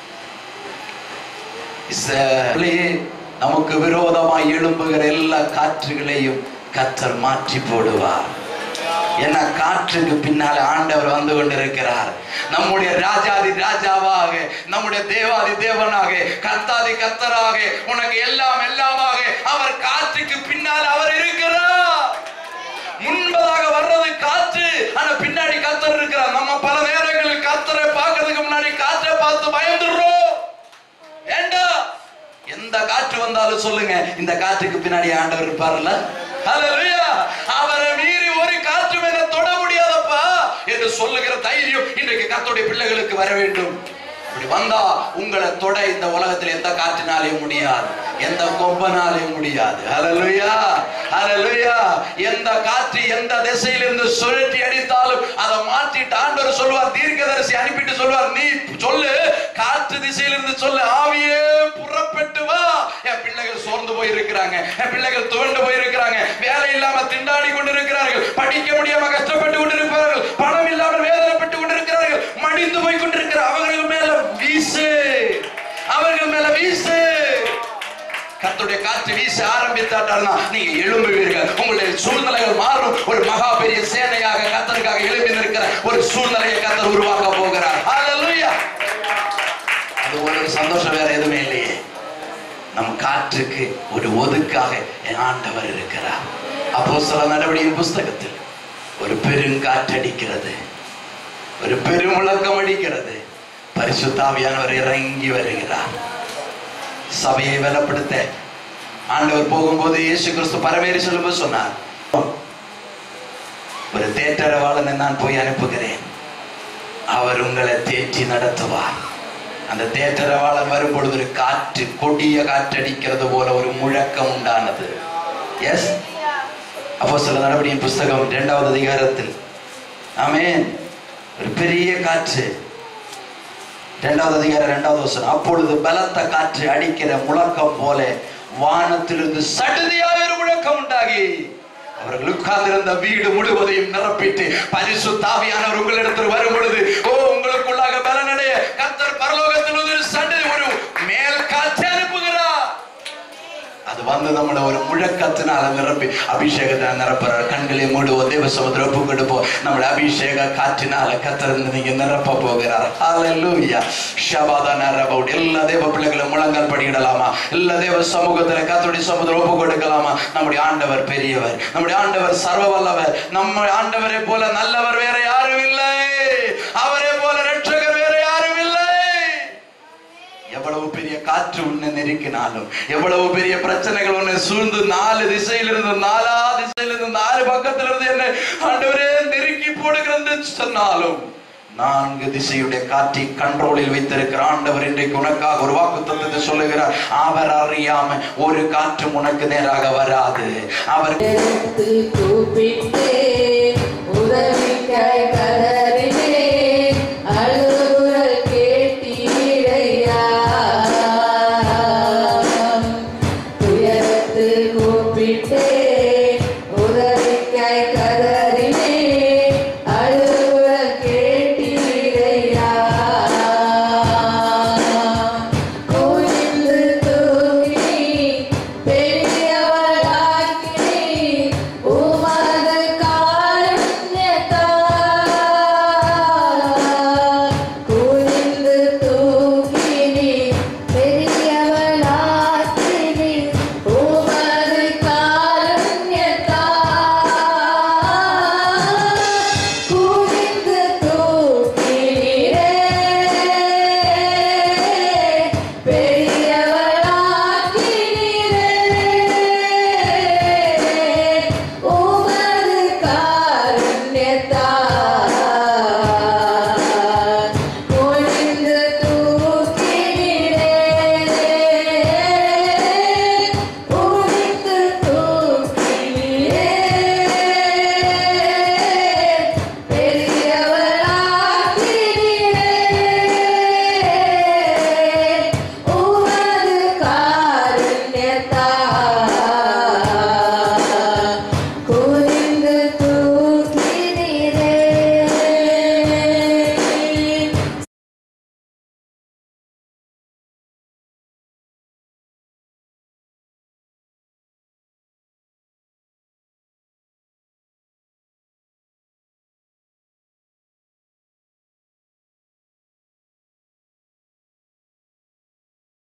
இஸ்ரவேலே, நமக்கு விரோதமாய் எழும்புகிற எல்லா காற்றுகளையும் கத்தர் மாற்றி போடுவார் ஏன்னா காற்றுக்கு பின்னால ஆண்டவர் வந்து கொண்டிருக்கிறார் நம்முடைய ராஜாதி ராஜாவாக நம்முடைய தேவாதி தேவனாக கத்தாதி கத்தராக உனக்கு எல்லாம் எல்லாமாக அவர் காற்றுக்கு பின்னால் அவர் இருக்கிறார் முன்பதாக வர்றது காற்று ஆனா பின்னாடி கத்தர் இருக்கிறார் நம்ம பல நேரங்களில் கத்தரை பார்க்கறதுக்கு முன்னாடி காற்றை பார்த்து பயந்துடுறோம் வேண்டாம் எந்த காற்று வந்தாலும் சொல்லுங்க இந்த காற்றுக்கு பின்னாடி ஆண்டவர் இருப்பார்ல ஹalleluya அவரை மீறி ஒரு காற்றும் என்ன தொட முடியாதப்பா என்று சொல்லுகிற தைரியம் இன்றைக்கு கர்த்தருடைய பிள்ளைகளுக்கு வர வேண்டும் அப்படி வந்தா உங்களை தொட இந்த உலகத்தில் எந்த காற்றினாலையும் முடியாது எந்த கொம்பனாலையும் முடியாது ஹalleluya ஹalleluya எந்த காற்று எந்த திசையிலிருந்து சுழற்றி அடித்தாலும் அதை மாற்றிட்டு ஆண்டவர் சொல்வார் தீர்க்கதரிசி அனுப்பிட்டு சொல்வார் நீ சொல்லு காற்று திசையிலிருந்து சொல்லு ஆவியே புறப்பட்டு வா என் பிள்ளைகள் சோர்ந்து போய் இருக்கிறாங்க என் பிள்ளைகள் துவண்டு போய் இருக்கிறாங்க வேலை இல்லாம திண்டாடி கொண்டிருக்கிறார்கள் படிக்க முடியாம கஷ்டப்பட்டு கொண்டிருக்கிறார்கள் பணம் இல்லாமல் வேதனைப்பட்டு கொண்டிருக்கிறார்கள் மடிந்து போய் கொண்டிருக்கிற அவர்கள் மேல வீசு அவர்கள் மேல வீசு கர்த்தருடைய காற்று வீச ஆரம்பித்தாட்டார்னா நீங்க எழும்புவீர்கள் உங்களுடைய சூழ்நிலைகள் மாறும் ஒரு மகா பெரிய சேனையாக கத்தருக்காக எழுப்பி நிற்கிற ஒரு சூழ்நிலையை கத்தர் உருவாக்க போகிறார் ஹalleluya அது ஒரு சந்தோஷம் வேற எதுவுமே இல்லையே நம் காற்றுக்கு ஒரு ஒதுக்காக என் ஆண்டவர் இருக்கிறார் அப்போ சில நடவடிக்கையின் புஸ்தகத்தில் ஒரு பெருங்காற்றடிக்கிறது ஒரு பெருமுழக்கம் அடிக்கிறது பரிசுத்தாவியானவர் இறங்கி வருகிறார் சபையை பலப்படுத்த ஆண்டவர் போகும்போது இயேசு கிறிஸ்து பரமேறி சொல்லும்போது சொன்னார் ஒரு தேற்றரவாளனை நான் போய் அனுப்புகிறேன் அவர் உங்களை தேற்றி நடத்துவார் அந்த தேற்றரவாளன் வரும்பொழுது ஒரு காற்று கொடிய காற்றடிக்கிறது போல ஒரு முழக்கம் உண்டானது எஸ் அப்போ சில நடவடிக்கையின் புஸ்தகம் இரண்டாவது அதிகாரத்தில் ஆமென் ஒரு பெரிய காற்று இரண்டாவது அதிகாரம் இரண்டாவது வசனம் அப்பொழுது பலத்த காற்று அடிக்கிற முழக்கம் போல வானத்திலிருந்து சடுதியாக ஒரு முழக்கம் உண்டாகி அவர்கள் உட்கார்ந்திருந்த வீடு முழுவதையும் நிரப்பிட்டு பரிசு தாவியானவர் உங்களிடத்தில் வரும் பொழுது ஓ உங்களுக்குள்ளாக பலனடைய கத்தர் பரலோகத்தில் ஒரு சடு ஒரு மேல் காற்று அனுப்புகிறார் அது வந்து நம்மள ஒரு முழக்கத்தினால நிரப்பி அபிஷேகத்தை நிரப்புறார் கண்களை மூடுவோம் தேவ சமுத்திர ஒப்பு கொடுப்போம் நம்மள அபிஷேக காற்றினால கத்திருந்து நீங்க நிரப்ப போகிறார் ஹalleluya ஷபாதா நரபவுட் எல்லா தேவ பிள்ளைகளும் முழங்கால் படியிடலாமா எல்லா தேவ சமூகத்துல கத்தருடைய சமுத்திர ஒப்பு கொடுக்கலாமா நம்முடைய ஆண்டவர் பெரியவர் நம்முடைய ஆண்டவர் சர்வ வல்லவர் நம்ம ஆண்டவரை போல நல்லவர் வேற யாரும் இல்லை அவரே போல ரட்சகர் வேற யாரும் இல்லை எவ்வளவு பெரிய காற்று உன்னை நெருக்கினாலும் எவ்வளவு பெரிய பிரச்சனைகள் உன்னை சூழ்ந்து நாலு திசையிலிருந்து நாலா திசையிலிருந்து நாலு பக்கத்திலிருந்து என்ன ஆண்டவரே நெருக்கி போடுகிறது சொன்னாலும் நான்கு திசையுடைய காற்றை கண்ட்ரோலில் வைத்திருக்கிற ஆண்டவர் இன்றைக்கு உனக்காக ஒரு வாக்கு தத்துவத்தை சொல்லுகிறார் அவர் அறியாம ஒரு காற்றும் உனக்கு நேராக வராது அவர் எடுத்து கூப்பிட்டேன் உதவிக்காய் கதறினேன் அழுகுரல் கேட்டீரையா துயரத்து கூப்பிட்டேன் உதவிக்காய் கதறினேன்